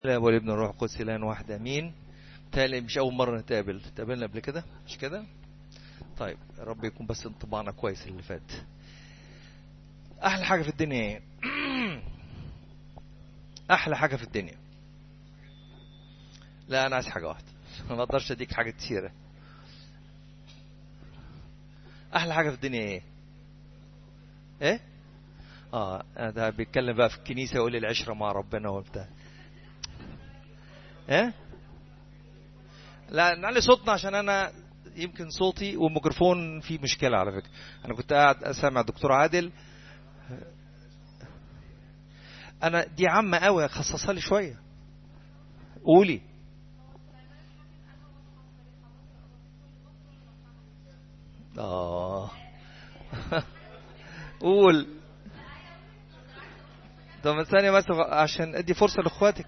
لا والابن الروح القدس الان واحد امين تالي مش اول مره نتقابل تقابلنا قبل كده مش كده طيب يا رب يكون بس انطباعنا كويس اللي فات احلى حاجه في الدنيا ايه احلى حاجه في الدنيا لا انا عايز حاجه واحده ما اقدرش اديك حاجه كتيره احلى حاجه في الدنيا ايه ايه اه ده بيتكلم بقى في الكنيسه يقول لي العشره مع ربنا وبتاع ايه لا نعلي صوتنا عشان انا يمكن صوتي والميكروفون فيه مشكله على فكره انا كنت قاعد اسمع الدكتور عادل انا دي عامه قوي خصصها لي شويه قولي اه قول طب ثانية بس عشان ادي فرصة لاخواتك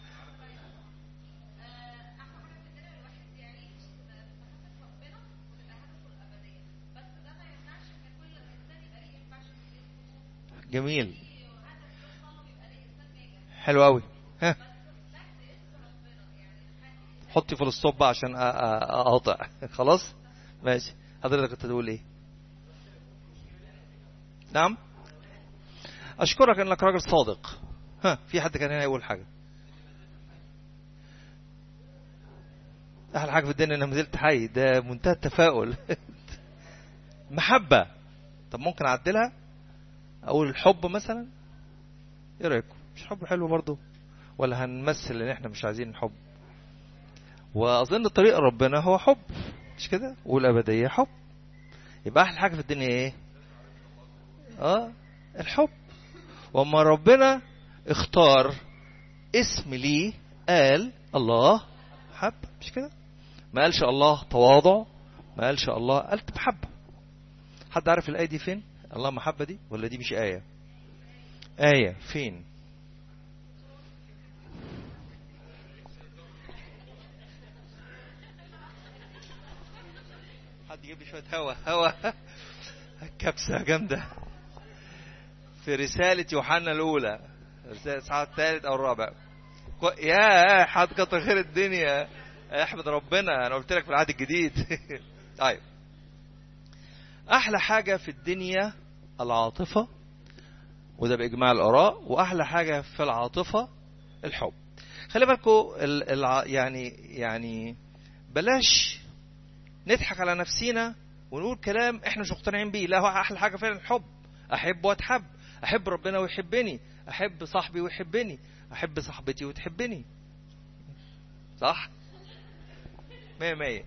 جميل حلو قوي ها حطي فول ستوب بقى عشان اقاطع خلاص ماشي حضرتك كنت تقول ايه نعم اشكرك انك راجل صادق ها في حد كان هنا يقول حاجه احلى حاجه في الدنيا ان ما زلت حي ده منتهى التفاؤل محبه طب ممكن اعدلها اقول الحب مثلا ايه رايكم مش حب حلو برضه ولا هنمثل ان احنا مش عايزين الحب واظن طريق ربنا هو حب مش كده والابديه حب يبقى احلى حاجه في الدنيا ايه اه الحب وما ربنا اختار اسم ليه قال الله حب مش كده ما قالش الله تواضع ما قالش الله قال محبة حد عارف الآية دي فين الله محبة دي ولا دي مش آية آية فين حد يجيب لي شوية هوا هوا كبسة جامدة في رسالة يوحنا الأولى رسالة الإصحاح الثالث أو الرابع يا حد كتر خير الدنيا احمد ربنا أنا قلت لك في العهد الجديد طيب أحلى حاجة في الدنيا العاطفة وده بإجماع الآراء وأحلى حاجة في العاطفة الحب خلي بالكم يعني يعني بلاش نضحك على نفسينا ونقول كلام احنا مش مقتنعين بيه لا هو احلى حاجه فعلا الحب احب واتحب احب ربنا ويحبني احب صاحبي ويحبني احب صاحبتي وتحبني صح مية مية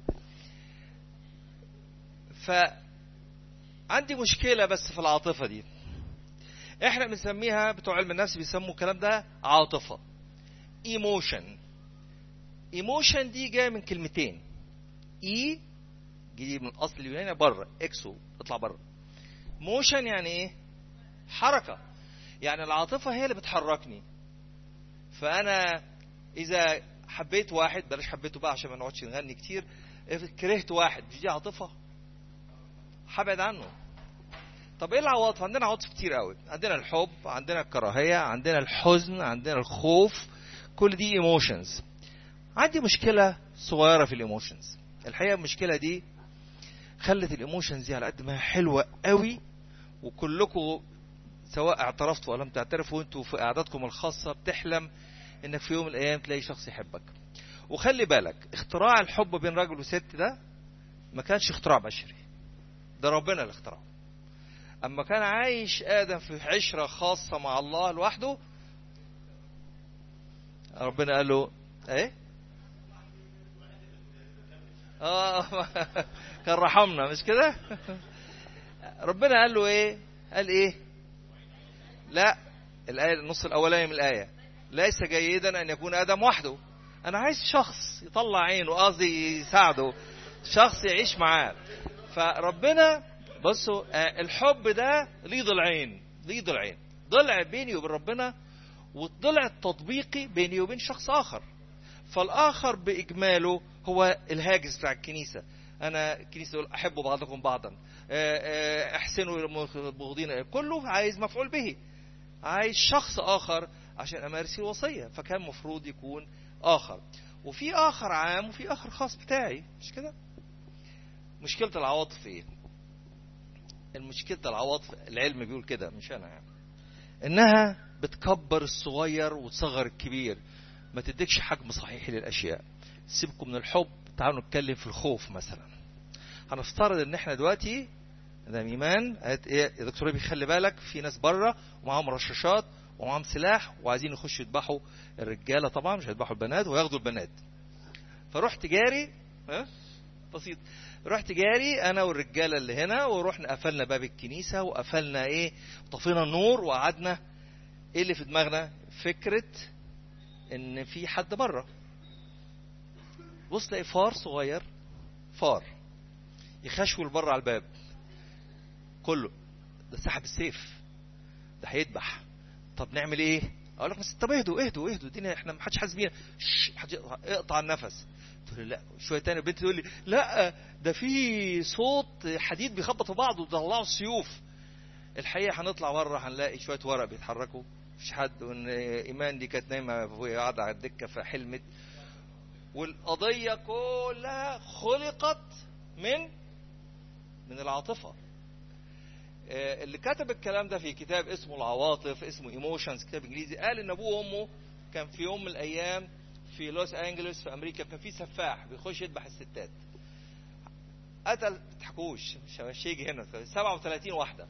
ف عندي مشكلة بس في العاطفة دي احنا بنسميها بتوع علم النفس بيسموا الكلام ده عاطفة ايموشن ايموشن دي جاية من كلمتين اي جديد من اصل اليوناني بره اكسو اطلع بره موشن يعني ايه حركة يعني العاطفة هي اللي بتحركني فأنا إذا حبيت واحد بلاش حبيته بقى عشان ما نقعدش نغني كتير كرهت واحد دي عاطفة هبعد عنه طب ايه العواطف عندنا عواطف كتير قوي عندنا الحب عندنا الكراهية عندنا الحزن عندنا الخوف كل دي ايموشنز عندي مشكلة صغيرة في الايموشنز الحقيقة المشكلة دي خلت الايموشنز دي على قد ما هي حلوة قوي وكلكم سواء اعترفتوا او لم تعترفوا انتوا في قعداتكم الخاصه بتحلم انك في يوم من الايام تلاقي شخص يحبك وخلي بالك اختراع الحب بين راجل وست ده ما كانش اختراع بشري ده ربنا اللي اخترعه اما كان عايش ادم في عشره خاصه مع الله لوحده ربنا قال له ايه اه كان رحمنا مش كده ربنا قال له ايه قال ايه لا الآية النص الأولاني من الآية ليس جيدا أن يكون آدم وحده أنا عايز شخص يطلع عينه قصدي يساعده شخص يعيش معاه فربنا بصوا الحب ده ليه ضلعين ليه ضلعين ضلع بيني وبين ربنا والضلع التطبيقي بيني وبين شخص آخر فالآخر بإجماله هو الهاجس بتاع الكنيسة أنا الكنيسة يقول أحبوا بعضكم بعضا احسنوا المبغضين كله عايز مفعول به عايز شخص اخر عشان امارس الوصيه فكان المفروض يكون اخر وفي اخر عام وفي اخر خاص بتاعي مش كده مشكله العواطف ايه المشكله العواطف العلم بيقول كده مش انا يعني انها بتكبر الصغير وتصغر الكبير ما تديكش حجم صحيح للاشياء سيبكم من الحب تعالوا نتكلم في الخوف مثلا هنفترض ان احنا دلوقتي ده ايمان قالت ايه يا دكتور ربي خلي بالك في ناس بره ومعاهم رشاشات ومعاهم سلاح وعايزين يخشوا يذبحوا الرجاله طبعا مش هيذبحوا البنات وياخدوا البنات فرحت جاري ها بسيط رحت جاري انا والرجاله اللي هنا ورحنا قفلنا باب الكنيسه وقفلنا ايه طفينا النور وقعدنا ايه اللي في دماغنا فكره ان في حد بره بص تلاقي فار صغير فار يخشول بره على الباب كله ده سحب السيف ده هيذبح طب نعمل ايه اقول لك بس طب اهدوا اهدوا اهدوا الدنيا احنا ما حدش حاسس بينا حد اقطع النفس تقول لي لا شويه تاني البنت تقول لي لا ده في صوت حديد بيخبط في بعض وطلعوا السيوف الحقيقه هنطلع بره هنلاقي شويه ورق بيتحركوا مفيش حد وان ايمان دي كانت نايمه وهي قاعده على الدكه فحلمت والقضيه كلها خلقت من من العاطفه اللي كتب الكلام ده في كتاب اسمه العواطف اسمه ايموشنز كتاب انجليزي قال ان ابوه وامه كان في يوم من الايام في لوس انجلوس في امريكا كان في سفاح بيخش يذبح الستات قتل ما تضحكوش مش هيجي هنا 37 واحده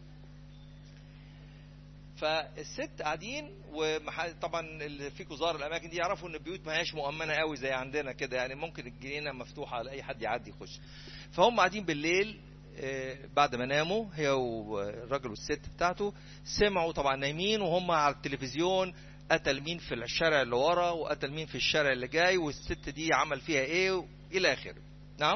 فالست قاعدين وطبعا اللي فيكم زار الاماكن دي يعرفوا ان البيوت ما هياش مؤمنه قوي زي عندنا كده يعني ممكن الجنينه مفتوحه على اي حد يعدي يخش فهم قاعدين بالليل بعد ما ناموا هي والراجل والست بتاعته سمعوا طبعا نايمين وهم على التلفزيون قتل مين في الشارع اللي ورا وقتل مين في الشارع اللي جاي والست دي عمل فيها ايه الى اخره نعم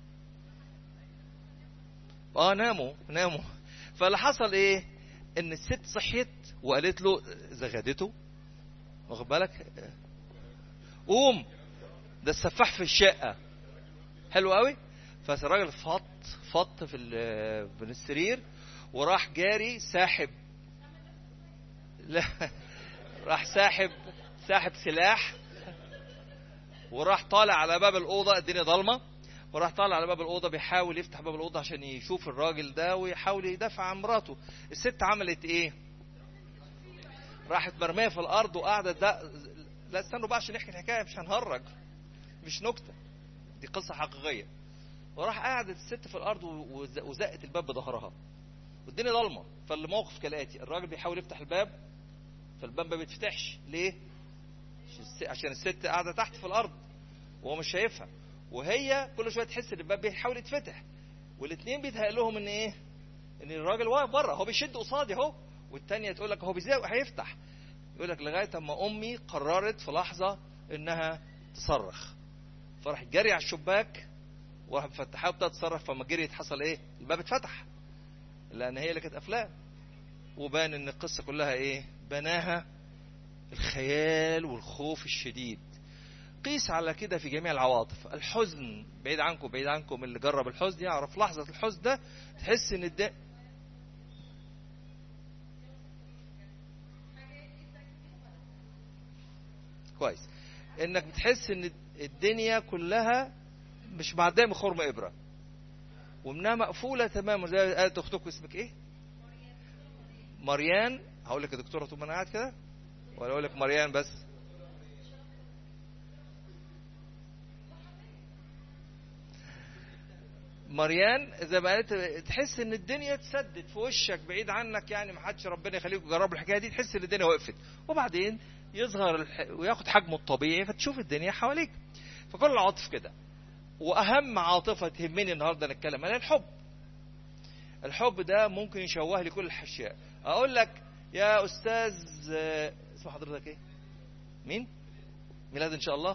اه ناموا ناموا فاللي حصل ايه ان الست صحيت وقالت له زغدته واخد بالك قوم ده السفاح في الشقه حلو قوي فالراجل فط فط في من السرير وراح جاري ساحب لا راح ساحب ساحب سلاح وراح طالع على باب الاوضه الدنيا ضلمه وراح طالع على باب الاوضه بيحاول يفتح باب الاوضه عشان يشوف الراجل ده ويحاول يدافع عن مراته الست عملت ايه راحت مرميه في الارض وقاعده ده لا استنوا بقى عشان نحكي الحكايه مش هنهرج مش نكته دي قصه حقيقيه وراح قعدت الست في الارض وزقت الباب بظهرها والدنيا ضلمه فالموقف كالاتي الراجل بيحاول يفتح الباب فالباب ما بيتفتحش ليه عشان الست قاعده تحت في الارض وهو مش شايفها وهي كل شويه تحس ان الباب بيحاول يتفتح والاثنين بيتهيأ لهم ان ايه ان الراجل واقف بره هو بيشد قصادي اهو والتانية تقول لك هو بيزاق هيفتح يقول لك لغايه اما امي قررت في لحظه انها تصرخ فراح جري على الشباك وراح مفتحها وابتدى تتصرف فما جريت حصل ايه؟ الباب اتفتح لان هي اللي كانت قافلاه وبان ان القصه كلها ايه؟ بناها الخيال والخوف الشديد قيس على كده في جميع العواطف الحزن بعيد عنكم بعيد عنكم اللي جرب الحزن يعرف لحظة الحزن ده تحس ان الد... كويس انك بتحس ان الدنيا كلها مش معديه من خرم ابره ومنها مقفوله تماما زي قالت اختكم اسمك ايه؟ مريان هقول لك يا دكتوره طول ما انا قاعد كده ولا اقول لك مريان بس؟ مريان زي ما قالت تحس ان الدنيا اتسدت في وشك بعيد عنك يعني ما حدش ربنا يخليك تجرب الحكايه دي تحس ان الدنيا وقفت وبعدين يظهر الح... وياخد حجمه الطبيعي فتشوف الدنيا حواليك فكل العواطف كده واهم عاطفه تهمني النهارده نتكلم عنها الحب الحب ده ممكن يشوه لي كل الاشياء اقول لك يا استاذ اسم حضرتك ايه مين ميلاد ان شاء الله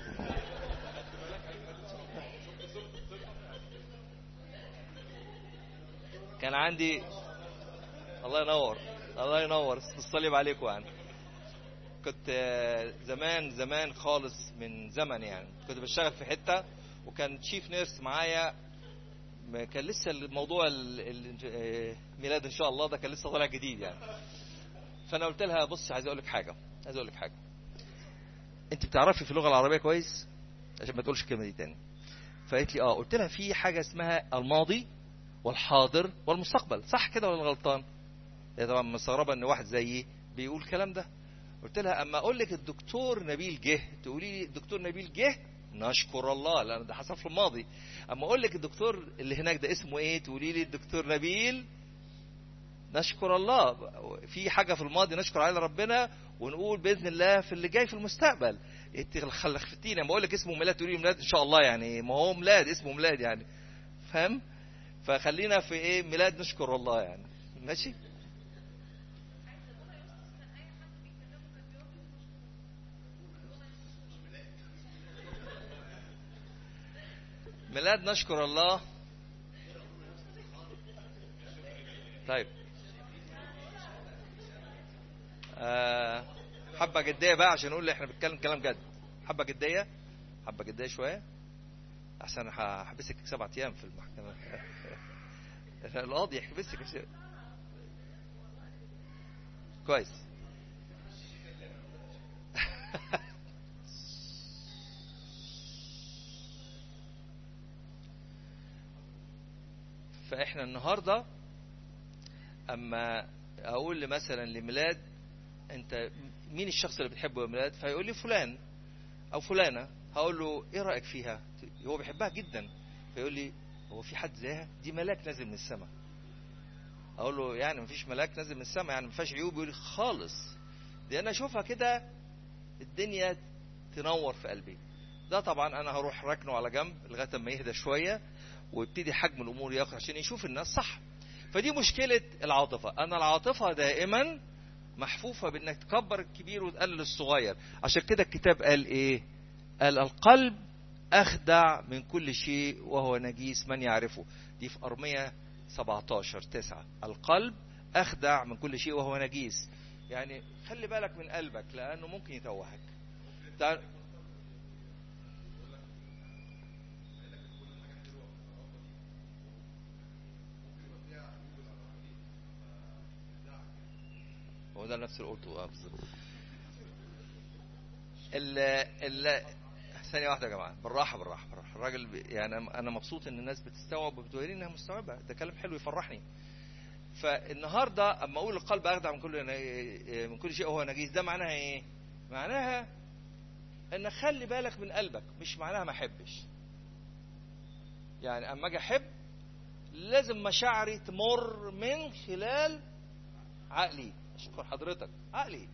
كان عندي الله ينور الله ينور الصليب عليكم يعني كنت زمان زمان خالص من زمن يعني كنت بشتغل في حته وكان تشيف نيرس معايا كان لسه الموضوع الميلاد ان شاء الله ده كان لسه طالع جديد يعني فانا قلت لها بص عايز اقول لك حاجه عايز اقول لك حاجه انت بتعرفي في اللغه العربيه كويس عشان ما تقولش الكلمه دي تاني فقالت لي اه قلت لها في حاجه اسمها الماضي والحاضر والمستقبل صح كده ولا غلطان هي طبعا مستغربه ان واحد زيي بيقول الكلام ده قلت لها اما اقول لك الدكتور نبيل جه تقولي لي الدكتور نبيل جه نشكر الله لان ده حصل في الماضي اما اقول لك الدكتور اللي هناك ده اسمه ايه تقولي لي الدكتور نبيل نشكر الله في حاجه في الماضي نشكر عليها ربنا ونقول باذن الله في اللي جاي في المستقبل انت خلفتيني اما اقول لك اسمه ميلاد تقولي لي ميلاد ان شاء الله يعني ما هو ميلاد اسمه ميلاد يعني فاهم فخلينا في ايه ميلاد نشكر الله يعني ماشي ميلاد نشكر الله طيب آه حبة جدية بقى عشان نقول احنا بنتكلم كلام جد حبة جدية حبة جدية شوية احسن هحبسك سبعة ايام في المحكمة القاضي يحبسك مش كويس فاحنا النهارده اما اقول مثلا لميلاد انت مين الشخص اللي بتحبه يا ميلاد فيقول لي فلان او فلانه هقول له ايه رايك فيها هو بيحبها جدا فيقول لي هو في حد زيها دي ملاك نازل من السماء اقول له يعني مفيش ملاك نازل من السماء يعني مفيهاش عيوب يقول لي خالص دي انا اشوفها كده الدنيا تنور في قلبي ده طبعا انا هروح راكنه على جنب لغايه ما يهدى شويه ويبتدي حجم الامور ياخد عشان يشوف الناس صح فدي مشكله العاطفه انا العاطفه دائما محفوفه بانك تكبر الكبير وتقلل الصغير عشان كده الكتاب قال ايه قال القلب اخدع من كل شيء وهو نجيس من يعرفه دي في ارميه 17 9 القلب اخدع من كل شيء وهو نجيس يعني خلي بالك من قلبك لانه ممكن يتوهك هو ده نفس اللي قلته اه بالظبط ال ال ثانية واحدة يا جماعة بالراحة بالراحة بالراحة الراجل بي يعني أنا مبسوط إن الناس بتستوعب وبتوريني إنها مستوعبة ده كلام حلو يفرحني فالنهاردة أما أقول القلب أخدع من كل من كل شيء وهو نجيس ده معناها إيه؟ معناها إن خلي بالك من قلبك مش معناها ما أحبش يعني أما أجي أحب لازم مشاعري تمر من خلال عقلي اشكر حضرتك عقلي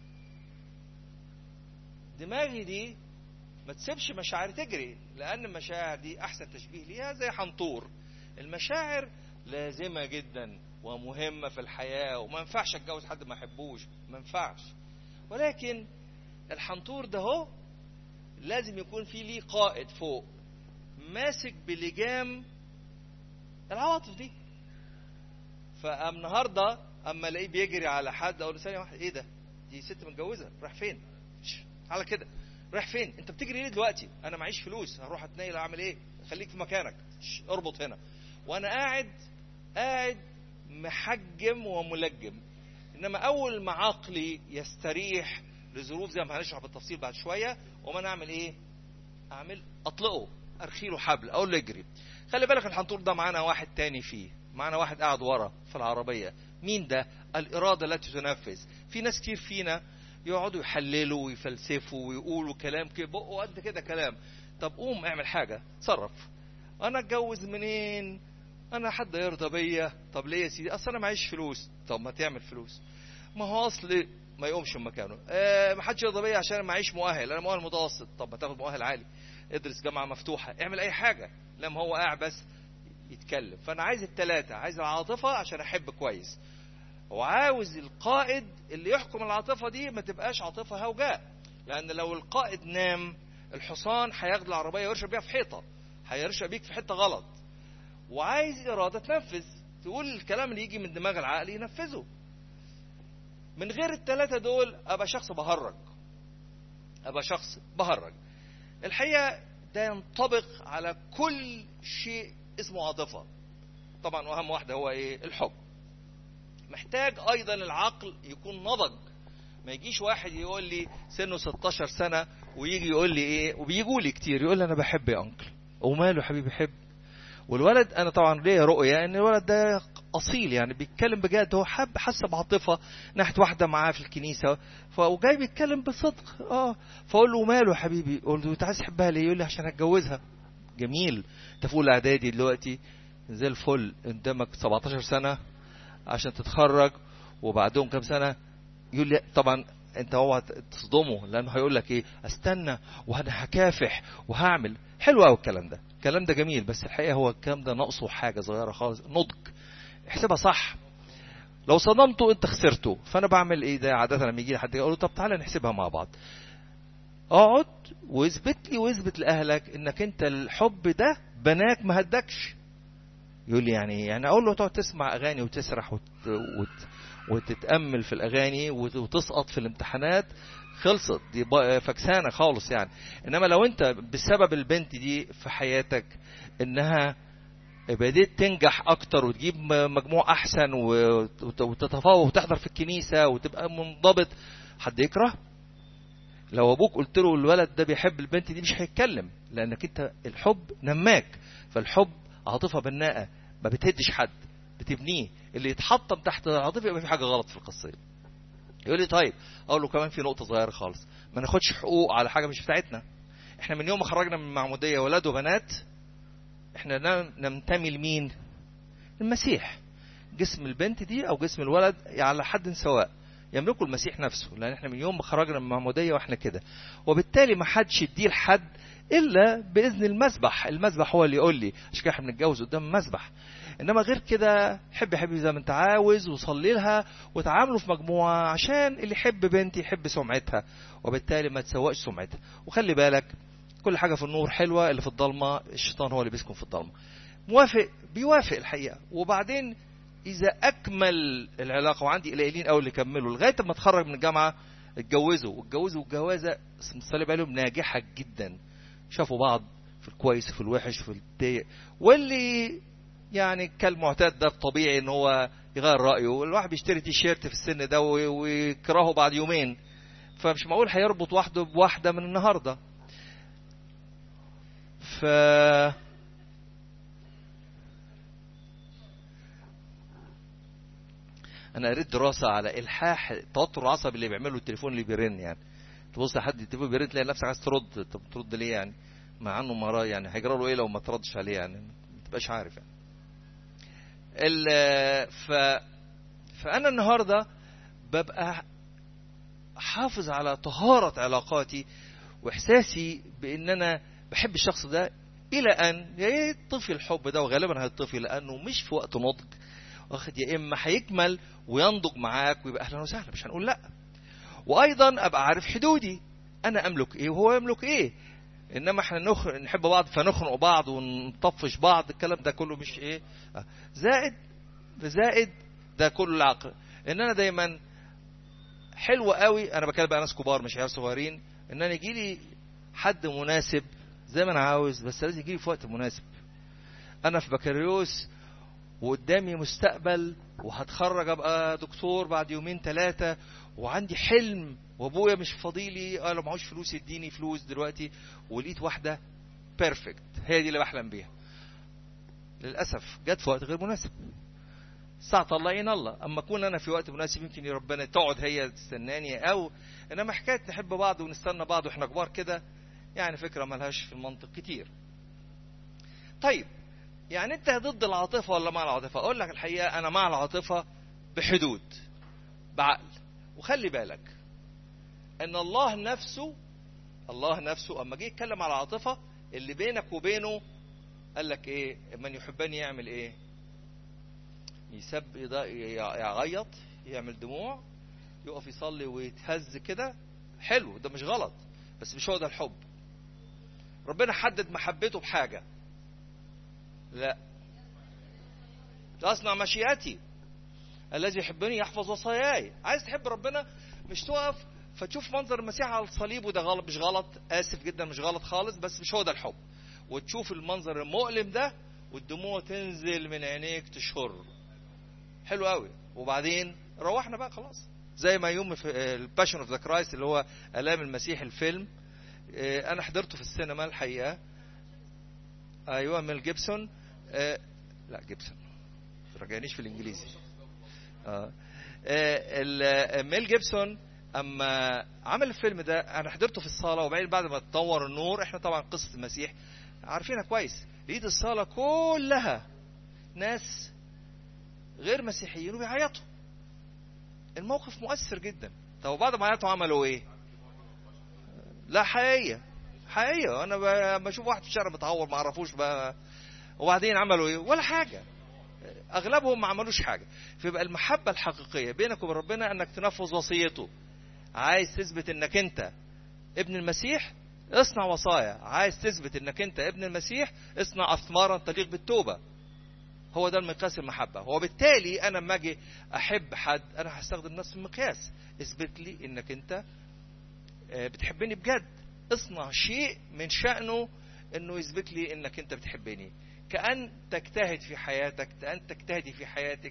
دماغي دي ما تسيبش مشاعر تجري لان المشاعر دي احسن تشبيه ليها زي حنطور المشاعر لازمه جدا ومهمه في الحياه وما ينفعش اتجوز حد ما احبوش ما ينفعش ولكن الحنطور ده هو لازم يكون فيه ليه قائد فوق ماسك بلجام العواطف دي فالنهارده اما الاقيه بيجري على حد اقول له ثانيه واحده ايه ده دي ست متجوزه رايح فين على كده رايح فين انت بتجري ليه دلوقتي انا معيش فلوس هروح اتنيل اعمل ايه خليك في مكانك اربط هنا وانا قاعد قاعد محجم وملجم انما اول ما عقلي يستريح لظروف زي ما هنشرح بالتفصيل بعد شويه وما انا اعمل ايه اعمل اطلقه ارخيله حبل اقول له اجري خلي بالك الحنطور ده معانا واحد تاني فيه معانا واحد قاعد ورا في العربيه مين ده الإرادة التي تنفذ في ناس كتير فينا يقعدوا يحللوا ويفلسفوا ويقولوا كلام كده بقوا قد كده كلام طب قوم اعمل حاجة تصرف أنا أتجوز منين أنا حد يرضى بيا طب ليه يا سيدي أصل أنا معيش فلوس طب ما تعمل فلوس ما هو أصل ما يقومش من مكانه آه ما حدش يرضى بيا عشان أنا معيش مؤهل أنا مؤهل متوسط طب ما تاخد مؤهل عالي ادرس جامعة مفتوحة اعمل أي حاجة لما هو قاعد بس يتكلم فأنا عايز التلاتة عايز العاطفة عشان أحب كويس وعاوز القائد اللي يحكم العاطفة دي ما تبقاش عاطفة هوجاء لأن لو القائد نام الحصان هياخد العربية ويرشق بيها في حيطة هيرشق بيك في حتة غلط وعايز إرادة تنفذ تقول الكلام اللي يجي من دماغ العقل ينفذه من غير الثلاثة دول أبقى شخص بهرج أبقى شخص بهرج الحقيقة ده ينطبق على كل شيء اسمه عاطفة طبعا وأهم واحدة هو إيه الحب محتاج ايضا العقل يكون نضج ما يجيش واحد يقول لي سنه 16 سنه ويجي يقول لي ايه وبيجوا لي كتير يقول لي انا بحب يا انكل وماله يا حبيبي بحب والولد انا طبعا ليا رؤيه ان الولد ده اصيل يعني بيتكلم بجد هو حب حس بعاطفه ناحيه واحده معاه في الكنيسه فجاي بيتكلم بصدق اه فاقول له ماله يا حبيبي اقول له انت عايز تحبها ليه يقول لي عشان اتجوزها جميل انت في اولى اعدادي دلوقتي زي الفل قدامك 17 سنه عشان تتخرج وبعدهم كام سنه يقول لي طبعا انت اوعى تصدمه لانه هيقول لك ايه استنى وانا هكافح وهعمل حلو قوي الكلام ده الكلام ده جميل بس الحقيقه هو الكلام ده ناقصه حاجه صغيره خالص نضج احسبها صح لو صدمته انت خسرته فانا بعمل ايه ده عاده لما يجي لي حد اقول له طب تعالى نحسبها مع بعض اقعد واثبت لي واثبت لاهلك انك انت الحب ده بناك ما هدكش يقول لي يعني يعني اقول له تقعد تسمع اغاني وتسرح وت... وت... وتتامل في الاغاني وتسقط في الامتحانات خلصت دي فكسانه خالص يعني انما لو انت بسبب البنت دي في حياتك انها بديت تنجح اكتر وتجيب مجموع احسن وتتفوق وتحضر في الكنيسه وتبقى منضبط حد يكره لو ابوك قلت له الولد ده بيحب البنت دي مش هيتكلم لانك انت الحب نماك فالحب عاطفه بناءه ما بتهدش حد بتبنيه اللي يتحطم تحت العاطفه يبقى في حاجه غلط في القصه دي يقول لي طيب اقول له كمان في نقطه صغيره خالص ما ناخدش حقوق على حاجه مش بتاعتنا احنا من يوم ما خرجنا من المعموديه ولاد وبنات احنا ننتمي لمين المسيح جسم البنت دي او جسم الولد على حد سواء يملكوا المسيح نفسه لان احنا من يوم ما خرجنا من المعموديه واحنا كده وبالتالي ما حدش يديه لحد الا باذن المسبح المسبح هو اللي يقول لي عشان كده احنا بنتجوز قدام المسبح انما غير كده حب يا حبيبي زي ما انت عاوز وصلي لها وتعاملوا في مجموعه عشان اللي يحب بنتي يحب سمعتها وبالتالي ما تسوقش سمعتها وخلي بالك كل حاجه في النور حلوه اللي في الضلمه الشيطان هو اللي بيسكن في الضلمه موافق بيوافق الحقيقه وبعدين اذا اكمل العلاقه وعندي قليلين قوي اللي كملوا لغايه ما اتخرج من الجامعه اتجوزوا واتجوزوا الجوازه صلي عليهم ناجحه جدا شافوا بعض في الكويس في الوحش في الضيق واللي يعني كالمعتاد ده الطبيعي ان هو يغير رايه الواحد بيشتري تي شيرت في السن ده ويكرهه بعد يومين فمش معقول هيربط واحده بواحده من النهارده ف انا قريت دراسه على الحاح التوتر العصبي اللي بيعمله التليفون اللي بيرن يعني تبص حد التليفون بيرن تلاقي نفسك عايز ترد طب ترد ليه يعني مع انه مرة يعني هيجرى له ايه لو ما تردش عليه يعني ما تبقاش عارف يعني ال ف فانا النهارده ببقى حافظ على طهارة علاقاتي واحساسي بان انا بحب الشخص ده الى ان يطفي الحب ده وغالبا هيطفي لانه مش في وقت نضج واخد يا اما هيكمل وينضج معاك ويبقى اهلا وسهلا مش هنقول لا وايضا ابقى عارف حدودي انا املك ايه وهو يملك ايه انما احنا نخ... نحب بعض فنخنق بعض ونطفش بعض الكلام ده كله مش ايه زائد زائد ده كله العقل ان انا دايما حلو قوي انا بكلم بقى ناس كبار مش عيال صغيرين ان انا يجي لي حد مناسب زي ما انا عاوز بس لازم يجي لي في وقت مناسب انا في بكالوريوس وقدامي مستقبل وهتخرج ابقى دكتور بعد يومين ثلاثه وعندي حلم وابويا مش فاضيلي قال معهوش فلوس يديني فلوس دلوقتي ولقيت واحده بيرفكت هي دي اللي بحلم بيها للاسف جت في وقت غير مناسب ساعة الله عين الله اما اكون انا في وقت مناسب يمكن ربنا تقعد هي تستناني او انما حكايه نحب بعض ونستنى بعض واحنا كبار كده يعني فكره ملهاش في المنطق كتير طيب يعني انت ضد العاطفه ولا مع العاطفه اقول لك الحقيقه انا مع العاطفه بحدود بعقل وخلي بالك ان الله نفسه الله نفسه اما جه يتكلم على العاطفه اللي بينك وبينه قال لك ايه من يحبني يعمل ايه يسب يعيط يعمل دموع يقف يصلي ويتهز كده حلو ده مش غلط بس مش هو ده الحب ربنا حدد محبته بحاجه لا تصنع مشيئتي الذي يحبني يحفظ وصاياي عايز تحب ربنا مش تقف فتشوف منظر المسيح على الصليب وده غلط مش غلط اسف جدا مش غلط خالص بس مش هو ده الحب وتشوف المنظر المؤلم ده والدموع تنزل من عينيك تشهر حلو قوي وبعدين روحنا بقى خلاص زي ما يوم في الباشن اوف ذا كرايست اللي هو الام المسيح الفيلم آه، انا حضرته في السينما الحقيقه ايوه ميل جيبسون آه، لا جيبسون ما تراجعنيش في الانجليزي اه آه، ال- آه، ميل جيبسون اما عمل الفيلم ده انا حضرته في الصاله وبعدين بعد ما تطور النور احنا طبعا قصه المسيح عارفينها كويس لقيت الصاله كلها ناس غير مسيحيين وبيعيطوا الموقف مؤثر جدا طب وبعد ما عيطوا عملوا ايه لا حقيقيه حقيقيه انا ب- بشوف واحد في الشارع متعور ما اعرفوش بقى وبعدين عملوا ايه ولا حاجه اغلبهم ما عملوش حاجه فيبقى المحبه الحقيقيه بينك وبين ربنا انك تنفذ وصيته عايز تثبت انك انت ابن المسيح اصنع وصايا عايز تثبت انك انت ابن المسيح اصنع اثمارا تليق بالتوبه هو ده المقياس المحبه وبالتالي انا لما اجي احب حد انا هستخدم نفس المقياس اثبت لي انك انت آه، بتحبني بجد اصنع شيء من شأنه انه يثبت لي انك انت بتحبني كأن تجتهد في حياتك كأن تجتهدي في حياتك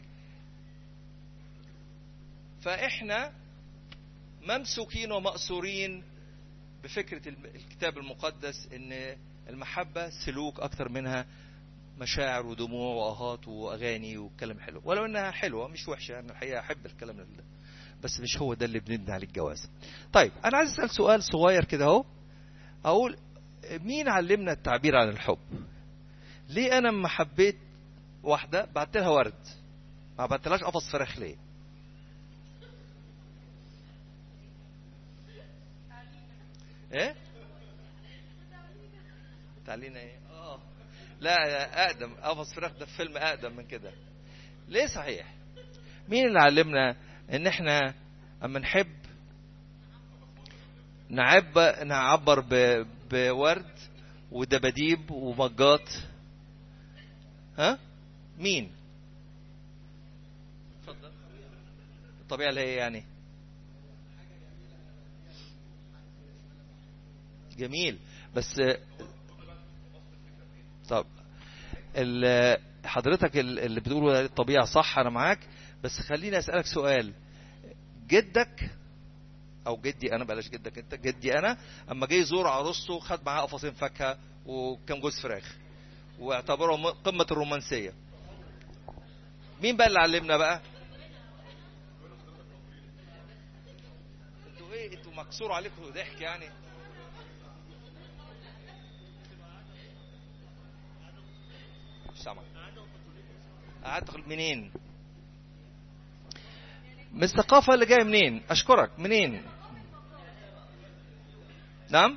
فاحنا ممسوكين ومأسورين بفكرة الم- الكتاب المقدس ان المحبة سلوك اكتر منها مشاعر ودموع واهات واغاني وكلام حلو ولو انها حلوه مش وحشه انا الحقيقه احب الكلام ده بس مش هو ده اللي بنبني عليه الجواز طيب انا عايز اسال سؤال صغير كده اهو اقول مين علمنا التعبير عن الحب ليه انا لما حبيت واحده بعت لها ورد ما بعتلهاش قفص فراخ ليه ايه تعلينا ايه اه لا اقدم قفص فراخ ده في فيلم اقدم من كده ليه صحيح مين اللي علمنا ان احنا اما نحب نعب نعبر ب... بورد ودباديب ومجات ها مين اتفضل الطبيعه اللي هي يعني جميل بس طب ال- حضرتك ال- اللي بتقوله ده الطبيعه صح انا معاك بس خليني اسالك سؤال جدك او جدي انا بلاش جدك انت جدي انا اما جه يزور عروسته خد معاه قفصين فاكهه وكام جوز فراخ واعتبرهم قمه الرومانسيه مين بقى اللي علمنا بقى انتوا ايه انتوا مكسور عليكم ضحك يعني مش سامع قعدت منين من الثقافة اللي جاية منين أشكرك منين نعم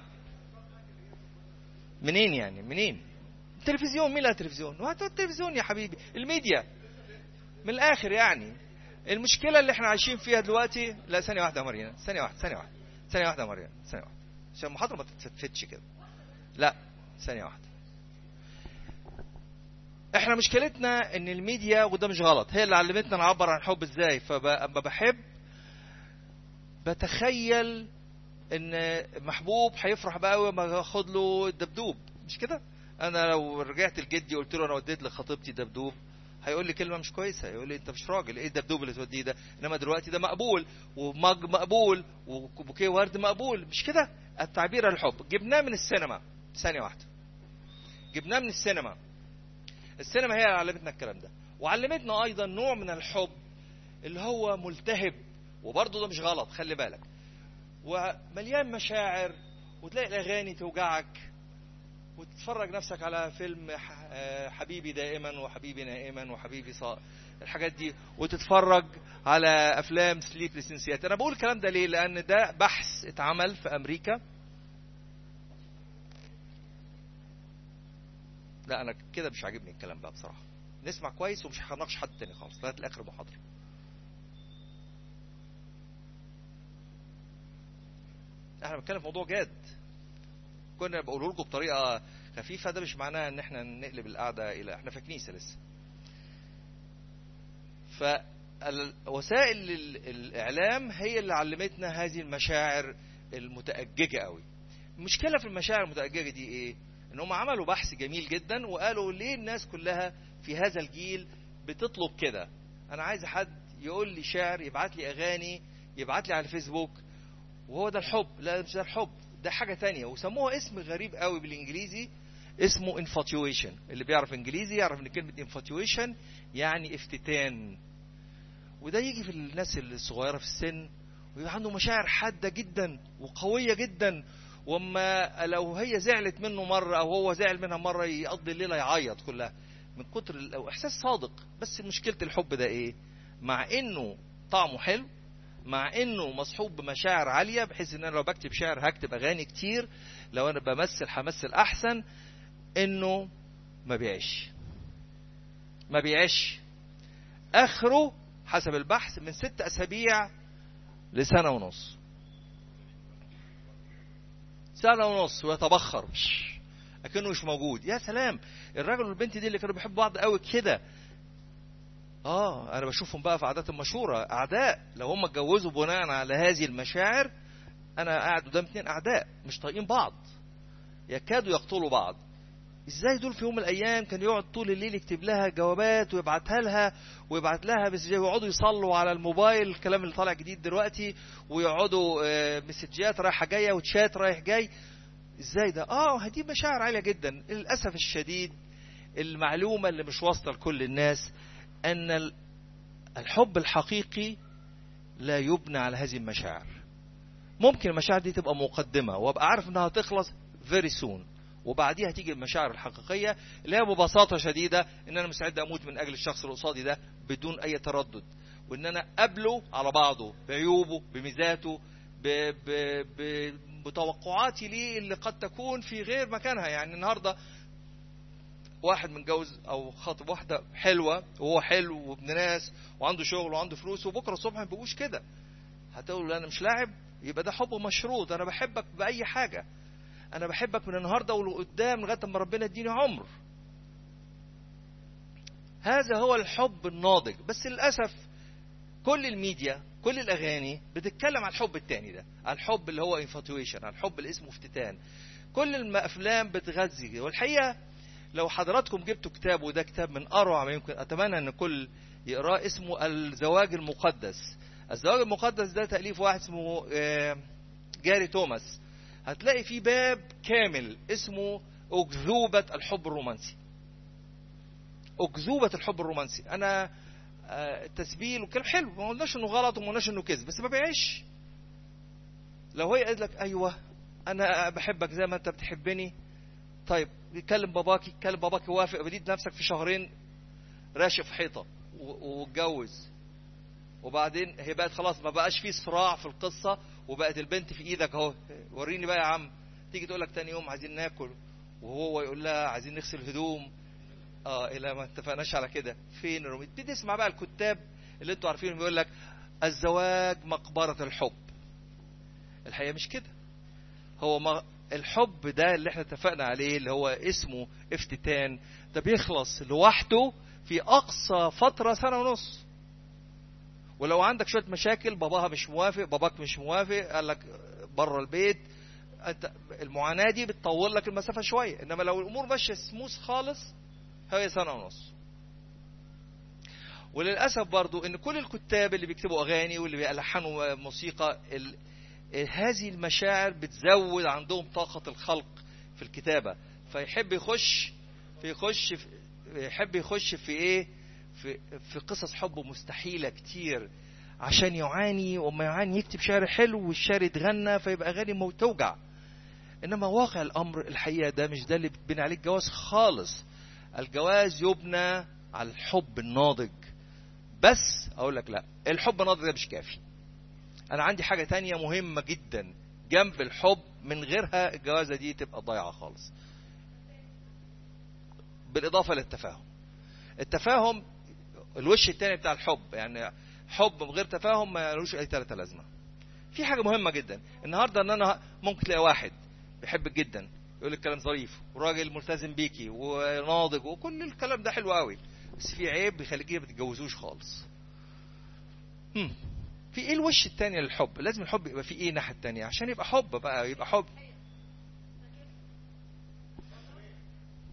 منين يعني منين التلفزيون مين اللي التلفزيون وقت التلفزيون يا حبيبي الميديا من الآخر يعني المشكلة اللي احنا عايشين فيها دلوقتي لا ثانية واحدة يا مريم ثانية واحدة ثانية واحدة ثانية واحدة يا مريم ثانية واحدة عشان المحاضرة ما تتفتش كده لا ثانية واحدة احنا مشكلتنا ان الميديا وده مش غلط هي اللي علمتنا نعبر عن الحب ازاي فاما بحب بتخيل ان محبوب هيفرح بقى قوي لما اخد له دبدوب مش كده انا لو رجعت لجدي قلت له انا وديت لخطيبتي دبدوب هيقول لي كلمه مش كويسه يقول لي انت مش راجل ايه الدبدوب اللي توديه ده انما دلوقتي ده مقبول ومج مقبول وبوكيه ورد مقبول مش كده التعبير عن الحب جبناه من السينما ثانيه واحده جبناه من السينما السينما هي اللي علمتنا الكلام ده وعلمتنا ايضا نوع من الحب اللي هو ملتهب وبرضه ده مش غلط خلي بالك ومليان مشاعر وتلاقي الاغاني توجعك وتتفرج نفسك على فيلم حبيبي دائما وحبيبي نائما وحبيبي صا الحاجات دي وتتفرج على افلام سليب لسنسيات انا بقول الكلام ده ليه لان ده بحث اتعمل في امريكا لا انا كده مش عاجبني الكلام بقى بصراحه نسمع كويس ومش هناقش حد تاني خالص لغايه الاخر المحاضره احنا بنتكلم في موضوع جاد كنا بقوله لكم بطريقه خفيفه ده مش معناه ان احنا نقلب القعده الى احنا في كنيسه لسه فوسائل الاعلام هي اللي علمتنا هذه المشاعر المتأججة قوي المشكلة في المشاعر المتأججة دي ايه ان هم عملوا بحث جميل جدا وقالوا ليه الناس كلها في هذا الجيل بتطلب كده انا عايز حد يقول لي شعر يبعت لي اغاني يبعت لي على الفيسبوك وهو ده الحب لا مش ده الحب ده حاجه تانية وسموها اسم غريب قوي بالانجليزي اسمه infatuation اللي بيعرف انجليزي يعرف ان كلمه infatuation يعني افتتان وده يجي في الناس الصغيره في السن ويبقى عنده مشاعر حاده جدا وقويه جدا وما لو هي زعلت منه مره او هو زعل منها مره يقضي الليله يعيط كلها من كتر ال- أو احساس صادق بس مشكله الحب ده ايه مع انه طعمه حلو مع انه مصحوب بمشاعر عاليه بحيث ان انا لو بكتب شعر هكتب اغاني كتير لو انا بمثل همثل احسن انه ما بيعيش ما بيعيش اخره حسب البحث من ست اسابيع لسنه ونص سنه ونص ويتبخر اكنه مش موجود يا سلام الراجل والبنت دي اللي كانوا بيحبوا بعض قوي كده اه انا بشوفهم بقى في عادات المشهوره اعداء لو هم اتجوزوا بناء على هذه المشاعر انا قاعد قدام اتنين اعداء مش طايقين بعض يكادوا يقتلوا بعض ازاي دول في يوم من الايام كان يقعد طول الليل يكتب لها جوابات ويبعتها لها ويبعت لها بس يقعدوا يصلوا على الموبايل الكلام اللي طالع جديد دلوقتي ويقعدوا آه، مسجات رايحه جايه وتشات رايح جاي ازاي ده اه دي مشاعر عاليه جدا للاسف الشديد المعلومه اللي مش واصله لكل الناس ان ال- الحب الحقيقي لا يبنى على هذه المشاعر ممكن المشاعر دي تبقى مقدمه وابقى عارف انها هتخلص very soon وبعديها تيجي المشاعر الحقيقيه اللي هي ببساطه شديده ان انا مستعد اموت من اجل الشخص اللي قصادي ده بدون اي تردد وان انا اقابله على بعضه بعيوبه بميزاته ب... ب... ب... بتوقعاتي ليه اللي قد تكون في غير مكانها يعني النهارده واحد متجوز او خاطب واحده حلوه وهو حلو وابن ناس وعنده شغل وعنده فلوس وبكره الصبح ما بيبقوش كده هتقول له انا مش لاعب يبقى ده حب مشروط انا بحبك باي حاجه انا بحبك من النهارده ولقدام لغايه ما ربنا يديني عمر هذا هو الحب الناضج بس للاسف كل الميديا كل الاغاني بتتكلم على الحب التاني ده على الحب اللي هو انفاتويشن على الحب اللي اسمه افتتان كل الافلام بتغذي كده. والحقيقه لو حضراتكم جبتوا كتاب وده كتاب من اروع ما يمكن اتمنى ان كل يقراه اسمه الزواج المقدس الزواج المقدس ده تاليف واحد اسمه آه، جاري توماس هتلاقي فيه باب كامل اسمه أكذوبة الحب الرومانسي أكذوبة الحب الرومانسي أنا آه، التسبيل وكلام حلو ما قلناش انه غلط وما قلناش انه كذب بس ما بيعيش لو هي قالت لك ايوه انا بحبك زي ما انت بتحبني طيب كلم باباكي كلم باباكي وافق بديت نفسك في شهرين راشق في حيطه و- واتجوز وبعدين هي بقت خلاص ما بقاش في صراع في القصه وبقت البنت في ايدك اهو وريني بقى يا عم تيجي تقول لك تاني يوم عايزين ناكل وهو يقول لها عايزين نغسل هدوم اه الى ما اتفقناش على كده فين الرومي تبتدي تسمع بقى الكتاب اللي انتوا عارفينهم بيقول لك الزواج مقبره الحب الحقيقه مش كده هو ما الحب ده اللي احنا اتفقنا عليه اللي هو اسمه افتتان ده بيخلص لوحده في اقصى فتره سنه ونص ولو عندك شويه مشاكل باباها مش موافق باباك مش موافق قال لك بره البيت انت المعاناه دي بتطول لك المسافه شويه انما لو الامور ماشيه سموث خالص هي سنه ونص وللاسف برضو ان كل الكتاب اللي بيكتبوا اغاني واللي بيلحنوا موسيقى ال... هذه المشاعر بتزود عندهم طاقه الخلق في الكتابه فيحب يخش في يخش في يحب يخش في ايه في في قصص حب مستحيله كتير عشان يعاني وما يعاني يكتب شعر حلو والشعر يتغنى فيبقى اغاني مو- توجع انما واقع الامر الحقيقه ده مش ده اللي بتبني عليه الجواز خالص الجواز يبنى على الحب الناضج بس اقول لك لا الحب الناضج ده مش كافي انا عندي حاجه تانية مهمه جدا جنب الحب من غيرها الجوازه دي تبقى ضايعه خالص بالاضافه للتفاهم التفاهم الوش التاني بتاع الحب يعني حب من غير تفاهم ما لهوش اي ثلاثه لازمه في حاجه مهمه جدا النهارده ان انا ممكن تلاقي واحد بيحبك جدا يقول لك كلام ظريف وراجل ملتزم بيكي وناضج وكل الكلام ده حلو قوي بس في عيب بيخليكي ما تتجوزوش خالص هم. في ايه الوش التاني للحب لازم الحب يبقى فيه ايه الناحيه التانيه عشان يبقى حب بقى يبقى حب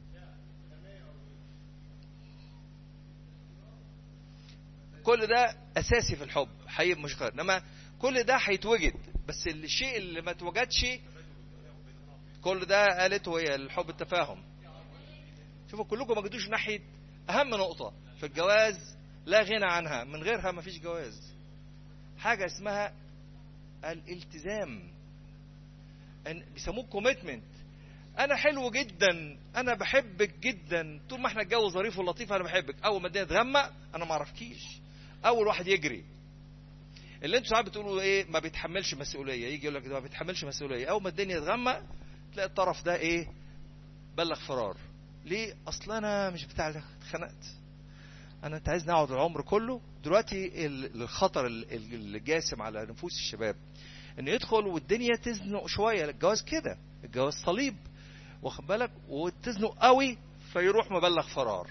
كل ده اساسي في الحب حقيقي مش غير انما كل ده هيتوجد بس الشيء اللي ما اتوجدش كل ده قالته هي الحب التفاهم شوفوا كلكم ما جيتوش ناحيه اهم نقطه في الجواز لا غنى عنها من غيرها ما فيش جواز حاجه اسمها الالتزام ان بيسموه كوميتمنت انا حلو جدا انا بحبك جدا طول ما احنا الجو ظريف ولطيف انا بحبك اول ما الدنيا تغمق انا ما اعرفكيش اول واحد يجري اللي انتوا ساعات بتقولوا ايه ما بيتحملش مسؤوليه يجي يقول لك ده ما بيتحملش مسؤوليه اول ما الدنيا تغمق تلاقي الطرف ده ايه بلغ فرار ليه اصل انا مش بتاع ده اتخنقت انا انت عايز نقعد العمر كله دلوقتي الخطر اللي جاسم على نفوس الشباب ان يدخل والدنيا تزنق شويه الجواز كده الجواز صليب واخد بالك وتزنق قوي فيروح مبلغ فرار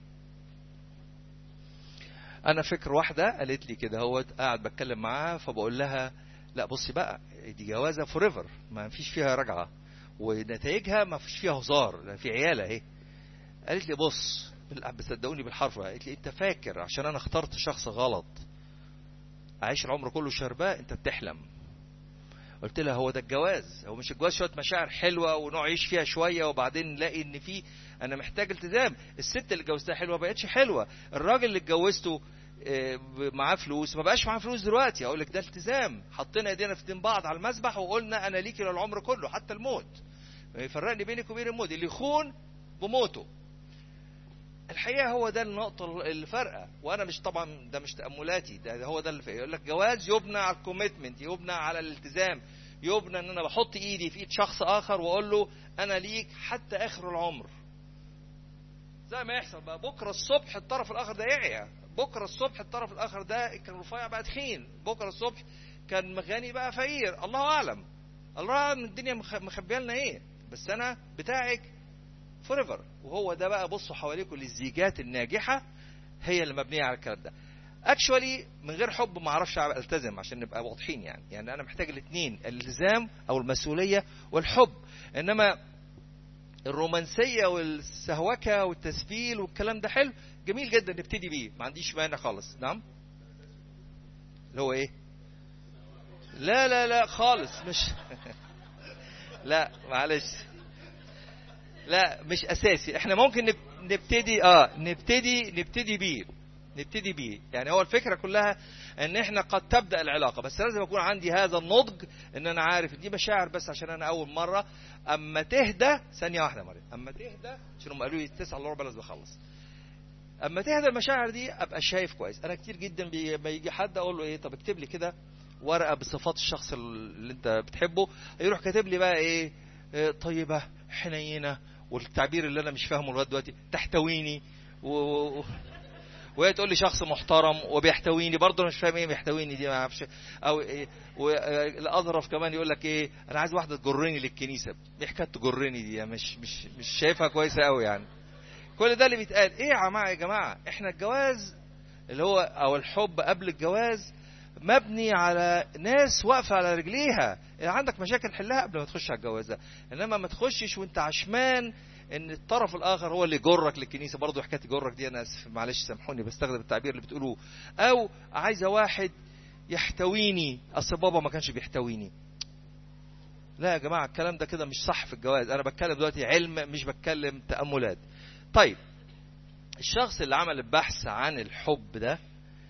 انا فكر واحده قالت لي كده هو قاعد بتكلم معاها فبقول لها لا بصي بقى دي جوازه فور ايفر ما فيش فيها رجعه ونتائجها ما فيش فيها هزار لان في عيال اهي قالت لي بص بتصدقوني بالحرف قالت لي انت فاكر عشان انا اخترت شخص غلط عايش العمر كله شرباء انت بتحلم قلت لها هو ده الجواز هو مش الجواز شويه مشاعر حلوه ونعيش فيها شويه وبعدين نلاقي ان في انا محتاج التزام الست اللي اتجوزتها حلوه ما بقتش حلوه الراجل اللي اتجوزته معاه فلوس ما بقاش معاه فلوس دلوقتي اقول لك ده التزام حطينا ايدينا في ايدين بعض على المسبح وقلنا انا ليكي للعمر كله حتى الموت يفرقني بينك وبين الموت اللي يخون بموته الحقيقه هو ده النقطه الفارقه وانا مش طبعا ده مش تاملاتي ده هو ده اللي يقول لك جواز يبنى على الكوميتمنت يبنى على الالتزام يبنى ان انا بحط ايدي في ايد شخص اخر واقول له انا ليك حتى اخر العمر زي ما يحصل بقى بكره الصبح الطرف الاخر ده يعيا بكره الصبح الطرف الاخر ده كان رفيع بقى تخين بكره الصبح كان غني بقى فقير الله اعلم الله اعلم الدنيا مخبيه لنا ايه بس انا بتاعك فور ايفر وهو ده بقى بصوا حواليكم الزيجات الناجحه هي اللي مبنيه على الكلام ده اكشولي من غير حب ما اعرفش التزم عشان نبقى واضحين يعني يعني انا محتاج الاثنين الالتزام او المسؤوليه والحب انما الرومانسيه والسهوكه والتسفيل والكلام ده حلو جميل جدا نبتدي بيه ما عنديش مانع خالص نعم اللي هو ايه لا لا لا خالص مش لا معلش لا مش اساسي احنا ممكن نبتدي اه نبتدي نبتدي بيه نبتدي بيه يعني هو الفكره كلها ان احنا قد تبدا العلاقه بس لازم يكون عندي هذا النضج ان انا عارف دي مشاعر بس عشان انا اول مره اما تهدى ثانيه واحده مريم اما تهدى عشان هم قالوا لي 9 الا ربع لازم اخلص اما تهدى المشاعر دي ابقى شايف كويس انا كتير جدا لما يجي حد اقول له ايه طب اكتب لي كده ورقه بصفات الشخص اللي انت بتحبه يروح كاتب لي بقى ايه, إيه طيبه حنينه والتعبير اللي انا مش فاهمه لغايه دلوقتي تحتويني و... وهي تقول لي شخص محترم وبيحتويني برضه انا مش فاهم ايه بيحتويني دي ما اعرفش او إيه والاظرف كمان يقول لك ايه انا عايز واحده تجرني للكنيسه ايه حكايه تجرني دي مش مش مش شايفها كويسه قوي يعني كل ده اللي بيتقال ايه يا جماعه يا جماعه احنا الجواز اللي هو او الحب قبل الجواز مبني على ناس واقفه على رجليها يعني عندك مشاكل حلها قبل ما تخش على الجواز ده انما ما تخشش وانت عشمان ان الطرف الاخر هو اللي يجرك للكنيسه برضه حكايه يجرك دي انا اسف معلش سامحوني بستخدم التعبير اللي بتقولوه او عايزه واحد يحتويني اصل بابا ما كانش بيحتويني لا يا جماعه الكلام ده كده مش صح في الجواز انا بتكلم دلوقتي علم مش بتكلم تاملات طيب الشخص اللي عمل البحث عن الحب ده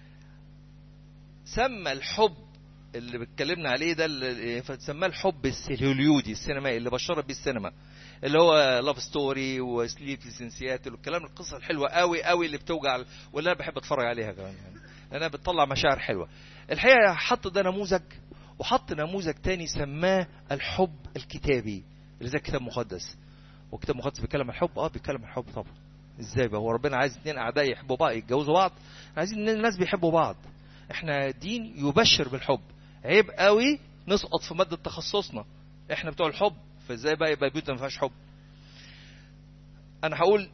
سمى الحب اللي بتكلمنا عليه ده اللي سماه الحب الهوليودي السينمائي اللي بشرت بيه السينما اللي هو لاف ستوري وسليب في سياتل والكلام القصه الحلوه قوي قوي اللي بتوجع واللي انا بحب اتفرج عليها كمان يعني لانها بتطلع مشاعر حلوه الحقيقه حط ده نموذج وحط نموذج تاني سماه الحب الكتابي اللي زي كتاب مقدس وكتاب مقدس بيتكلم عن الحب اه بيتكلم عن الحب طبعا ازاي بقى هو ربنا عايز اثنين اعداء يحبوا بعض يتجوزوا بعض عايزين الناس بيحبوا بعض احنا دين يبشر بالحب عيب قوي نسقط في ماده تخصصنا احنا بتوع الحب فازاي بقى يبقى بيوتنا ما فيهاش حب انا هقول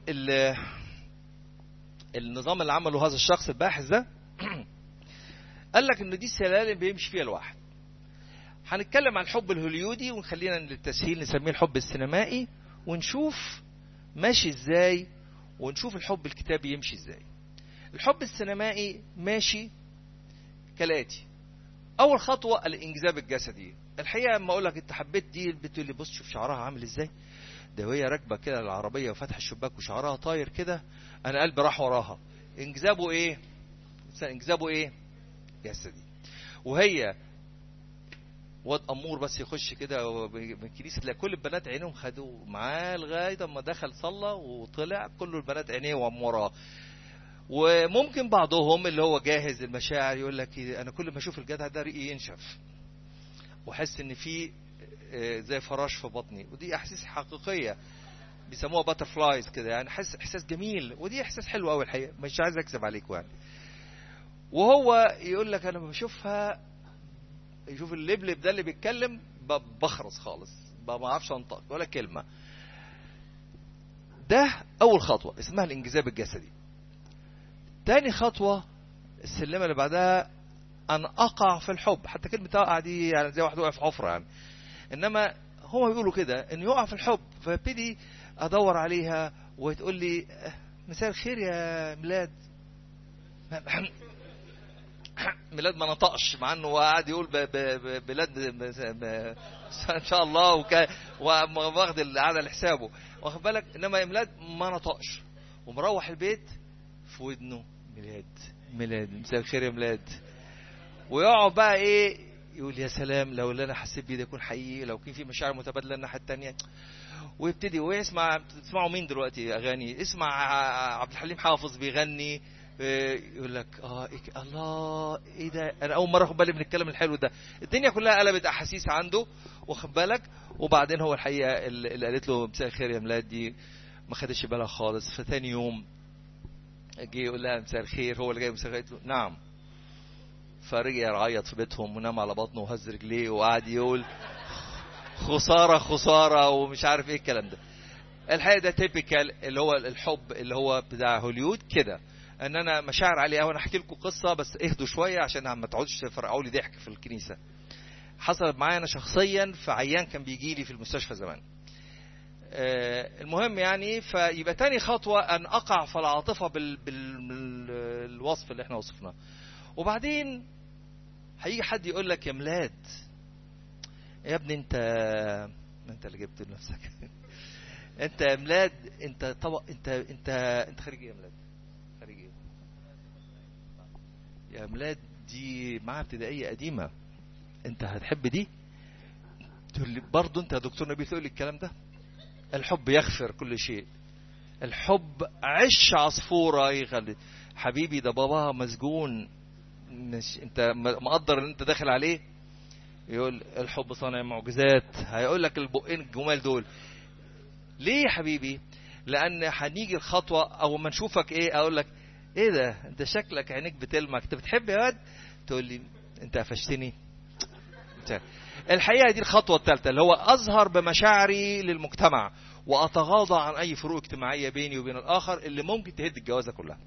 النظام اللي عمله هذا الشخص الباحث ده قال لك ان دي السلالم بيمشي فيها الواحد هنتكلم عن الحب الهوليودي ونخلينا للتسهيل نسميه الحب السينمائي ونشوف ماشي ازاي ونشوف الحب الكتابي يمشي ازاي الحب السينمائي ماشي كالاتي اول خطوه الانجذاب الجسدي الحقيقه اما اقول لك انت حبيت دي بتقول لي بص شوف شعرها عامل ازاي ده وهي راكبه كده العربيه وفاتحه الشباك وشعرها طاير كده انا قلبي راح وراها انجذابه ايه انجذابه ايه جسدي وهي واد امور بس يخش كده من الكنيسه تلاقي كل البنات عينيهم خدوه معاه لغايه اما دخل صلى وطلع كل البنات عينيه وراه وممكن بعضهم اللي هو جاهز المشاعر يقول لك انا كل ما اشوف الجدع ده ريقي ينشف واحس ان في زي فراش في بطني ودي احاسيس حقيقيه بيسموها باتر فلايز كده يعني حس احساس جميل ودي احساس حلو قوي الحقيقه مش عايز اكذب عليكم يعني وهو يقول لك انا بشوفها يشوف اللبلب ده اللي بيتكلم بخرس خالص ما اعرفش انطق ولا كلمه ده اول خطوه اسمها الانجذاب الجسدي تاني خطوه السلمه اللي بعدها ان اقع في الحب حتى كلمه اقع دي يعني زي واحد وقع في حفره يعني انما هما بيقولوا كده انه يقع في الحب فابتدي ادور عليها وتقول لي مساء الخير يا ميلاد ميلاد ما نطقش مع انه قاعد يقول بلاد ان شاء الله وكا واخد القعده لحسابه واخد بالك انما ميلاد ما نطقش ومروح البيت في ودنه ميلاد ميلاد مساء الخير يا ميلاد ويقعد بقى ايه يقول يا سلام لو اللي انا حسيت بيه ده يكون حقيقي لو كان في مشاعر متبادله الناحيه الثانيه ويبتدي ويسمع تسمعوا مين دلوقتي اغاني اسمع عبد الحليم حافظ بيغني يقول لك اه إيه الله ايه ده انا اول مره اخد بالي من الكلام الحلو ده الدنيا كلها قلبت احاسيس عنده واخد بالك وبعدين هو الحقيقه اللي قالت له مساء الخير يا ميلاد دي ما خدش بالها خالص فثاني يوم جه يقول لها مساء الخير هو اللي جاي مساء الخير له نعم فرجع يعيط في بيتهم ونام على بطنه وهز رجليه وقعد يقول خساره خساره ومش عارف ايه الكلام ده الحقيقه ده تيبيكال اللي هو الحب اللي هو بتاع هوليود كده ان انا مشاعر عاليه قوي انا احكي لكم قصه بس اهدوا شويه عشان ما تقعدوش تفرقعوا لي ضحك في الكنيسه حصلت معايا انا شخصيا في عيان كان بيجي لي في المستشفى زمان آه المهم يعني فيبقى تاني خطوه ان اقع في العاطفه بال... بالوصف اللي احنا وصفناه وبعدين هيجي حد يقول لك يا ميلاد يا ابني انت انت اللي جبت لنفسك انت يا ميلاد انت طبق انت انت انت خريج ايه يا ميلاد خريج ايه يا ميلاد دي معاها ابتدائيه قديمه انت هتحب دي تقول لي برضه انت يا دكتور نبيل تقول لي الكلام ده الحب يغفر كل شيء الحب عش عصفوره يخلي حبيبي ده باباها مسجون مش انت مقدر ان انت داخل عليه يقول الحب صانع معجزات هيقول لك البقين الجمال دول ليه يا حبيبي لان هنيجي الخطوه او ما نشوفك ايه اقول لك ايه ده انت شكلك عينيك بتلمع انت بتحب يا واد تقول لي انت قفشتني الحقيقه دي الخطوه الثالثه اللي هو اظهر بمشاعري للمجتمع واتغاضى عن اي فروق اجتماعيه بيني وبين الاخر اللي ممكن تهد الجوازه كلها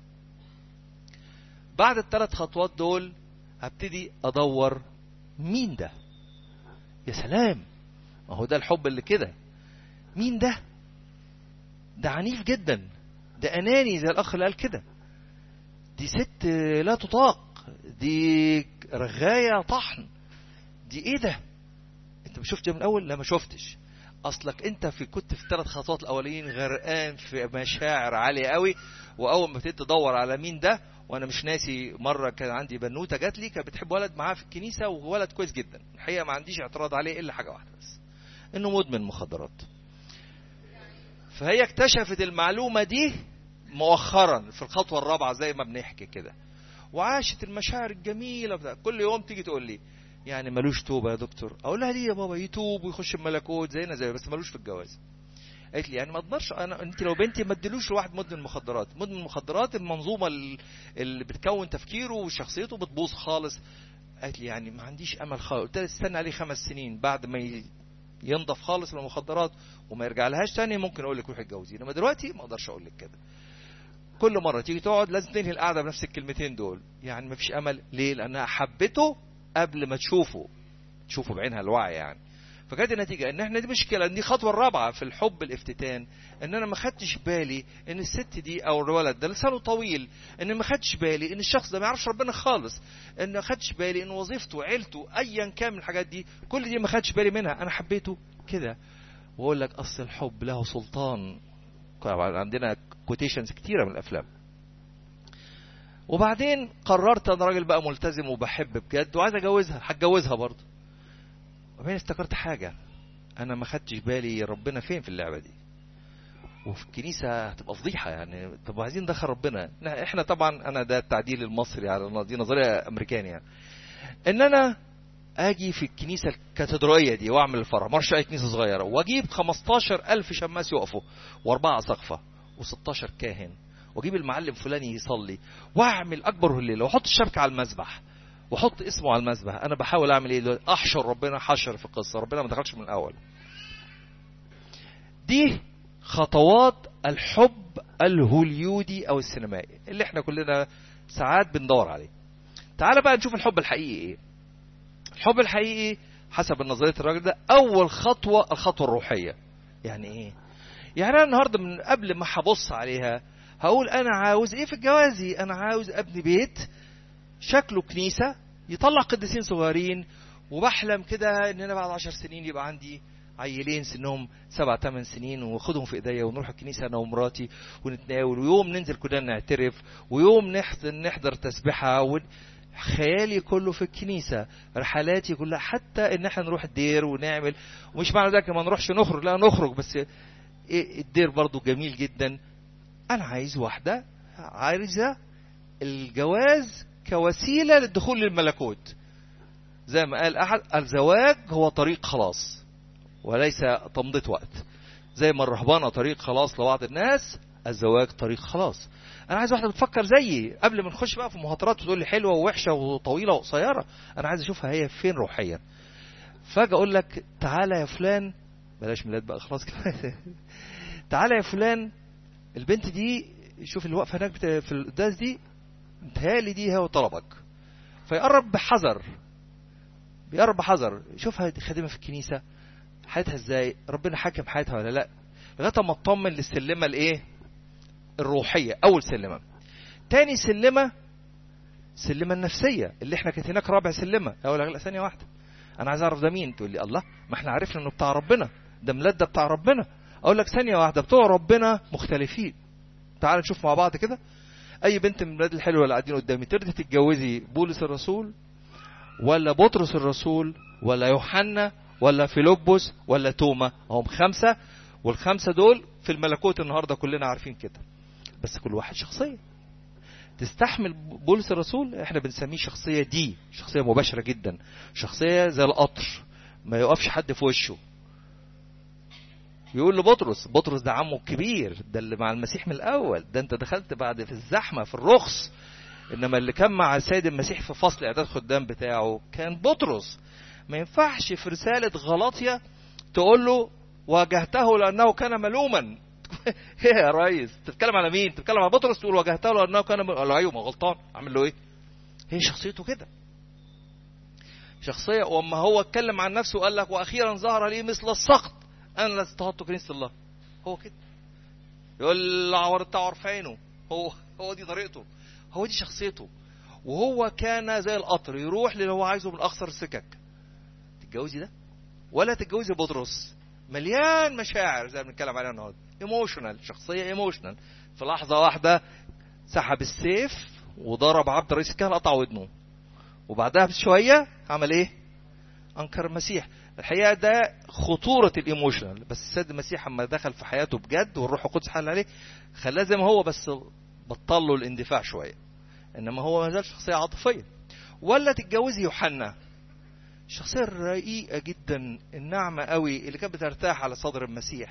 بعد الثلاث خطوات دول هبتدي ادور مين ده يا سلام ما هو ده الحب اللي كده مين ده ده عنيف جدا ده اناني زي الاخ اللي قال كده دي ست لا تطاق دي رغايه طحن دي ايه ده انت ما شفتش من الاول لا ما شفتش اصلك انت في كنت في الثلاث خطوات الاولين غرقان في مشاعر عاليه قوي واول ما ابتديت تدور على مين ده وانا مش ناسي مره كان عندي بنوته جات لي كانت بتحب ولد معاها في الكنيسه وولد كويس جدا الحقيقه ما عنديش اعتراض عليه الا حاجه واحده بس انه مدمن مخدرات فهي اكتشفت المعلومه دي مؤخرا في الخطوه الرابعه زي ما بنحكي كده وعاشت المشاعر الجميله بتاع كل يوم تيجي تقول لي يعني ملوش توبه يا دكتور اقول لها ليه يا بابا يتوب ويخش الملكوت زينا زي بس ملوش في الجواز قالت لي يعني ما اقدرش انا انت لو بنتي ما اديلوش لواحد مدمن مخدرات مدمن المخدرات المنظومه اللي بتكون تفكيره وشخصيته بتبوظ خالص قالت لي يعني ما عنديش امل خالص قلت لها استنى عليه خمس سنين بعد ما ينضف خالص من المخدرات وما يرجع لهاش تاني ممكن اقول لك روحي اتجوزي انما دلوقتي ما اقدرش اقول لك كده كل مره تيجي تقعد لازم تنهي القعده بنفس الكلمتين دول يعني ما فيش امل ليه لانها حبته قبل ما تشوفه تشوفه بعينها الوعي يعني فكانت النتيجه ان احنا دي مشكله ان دي الخطوه الرابعه في الحب الافتتان ان انا ما خدتش بالي ان الست دي او الولد ده لسانه طويل ان ما خدتش بالي ان الشخص ده ما يعرفش ربنا خالص ان ما خدتش بالي ان وظيفته عيلته ايا كان من الحاجات دي كل دي ما خدتش بالي منها انا حبيته كده واقول لك اصل الحب له سلطان طبعا عندنا كوتيشنز كتيره من الافلام وبعدين قررت انا راجل بقى ملتزم وبحب بجد وعايز اجوزها هتجوزها برضه وبعدين افتكرت حاجه انا ما خدتش بالي ربنا فين في اللعبه دي وفي الكنيسة هتبقى فضيحة يعني طب عايزين ندخل ربنا احنا طبعا انا ده التعديل المصري على دي نظرية امريكانية يعني. ان انا اجي في الكنيسة الكاتدرائية دي واعمل الفرح مرش اي كنيسة صغيرة واجيب 15 الف شماس يقفوا واربعة سقفة و16 كاهن واجيب المعلم فلاني يصلي واعمل اكبر الليله واحط الشبكه على المذبح واحط اسمه على المذبح انا بحاول اعمل ايه دلوقتي احشر ربنا حشر في القصه ربنا ما دخلش من الاول دي خطوات الحب الهوليودي او السينمائي اللي احنا كلنا ساعات بندور عليه تعال بقى نشوف الحب الحقيقي ايه الحب الحقيقي حسب نظريه الراجل ده اول خطوه الخطوه الروحيه يعني ايه يعني انا النهارده من قبل ما هبص عليها هقول انا عاوز ايه في جوازي انا عاوز ابني بيت شكله كنيسه يطلع قديسين صغيرين وبحلم كده ان انا بعد عشر سنين يبقى عندي عيلين سنهم سبع ثمان سنين واخدهم في ايديا ونروح الكنيسه انا ومراتي ونتناول ويوم ننزل كلنا نعترف ويوم نحضر نحضر تسبحه و... خيالي كله في الكنيسة رحلاتي كلها حتى ان احنا نروح الدير ونعمل ومش معنى ذلك ما نروحش نخرج لا نخرج بس الدير برضو جميل جدا انا عايز واحدة عايزة الجواز كوسيلة للدخول للملكوت زي ما قال احد الزواج هو طريق خلاص وليس تمضية وقت زي ما الرهبانة طريق خلاص لبعض الناس الزواج طريق خلاص انا عايز واحده بتفكر زيي قبل ما نخش بقى في مهاترات وتقول لي حلوه ووحشه وطويله وقصيره انا عايز اشوفها هي فين روحيا فجاه اقول لك تعالى يا فلان بلاش ميلاد بقى خلاص كده تعالى يا فلان البنت دي شوف اللي واقفه هناك في القداس دي متهيألي دي هو طلبك فيقرب بحذر بيقرب بحذر شوفها خادمه في الكنيسه حياتها ازاي ربنا حاكم حياتها ولا لا لغايه ما اطمن للسلمه الايه الروحيه اول سلمه تاني سلمه سلمه النفسيه اللي احنا كانت هناك رابع سلمه اقول لك لا ثانيه واحده انا عايز اعرف ده مين تقول لي الله ما احنا عرفنا انه بتاع ربنا ده ميلاد ده بتاع ربنا اقول لك ثانيه واحده بتوع ربنا مختلفين تعال نشوف مع بعض كده اي بنت من الولاد الحلوه اللي قاعدين قدامي ترضي تتجوزي بولس الرسول ولا بطرس الرسول ولا يوحنا ولا فيلبس ولا توما هم خمسه والخمسه دول في الملكوت النهارده كلنا عارفين كده بس كل واحد شخصيه تستحمل بولس الرسول احنا بنسميه شخصيه دي شخصيه مباشره جدا شخصيه زي القطر ما يقفش حد في وشه يقول لبطرس بطرس ده عمه الكبير ده اللي مع المسيح من الاول ده انت دخلت بعد في الزحمه في الرخص انما اللي كان مع السيد المسيح في فصل اعداد خدام بتاعه كان بطرس ما ينفعش في رساله غلاطيا تقول له واجهته لانه كان ملوما ايه يا ريس تتكلم على مين تتكلم على بطرس تقول واجهته لانه كان ملوما قال له ايوه ما غلطان اعمل له ايه هي شخصيته كده شخصيه واما هو اتكلم عن نفسه وقال لك واخيرا ظهر لي مثل السقط انا لا استهدت كنيسه الله هو كده يقول العور التعور في عينه هو هو دي طريقته هو دي شخصيته وهو كان زي القطر يروح للي هو عايزه من اخسر السكك تتجوزي ده ولا تتجوزي بطرس مليان مشاعر زي ما بنتكلم عليها النهارده ايموشنال شخصيه ايموشنال في لحظه واحده سحب السيف وضرب عبد رئيس الكهنه قطع ودنه وبعدها بشويه عمل ايه؟ انكر المسيح الحقيقه ده خطوره الايموشنال بس السيد المسيح اما دخل في حياته بجد والروح القدس حل عليه خلاه زي ما هو بس بطل له الاندفاع شويه انما هو ما زال شخصيه عاطفيه ولا تتجوزي يوحنا الشخصيه الرقيقه جدا الناعمه قوي اللي كانت بترتاح على صدر المسيح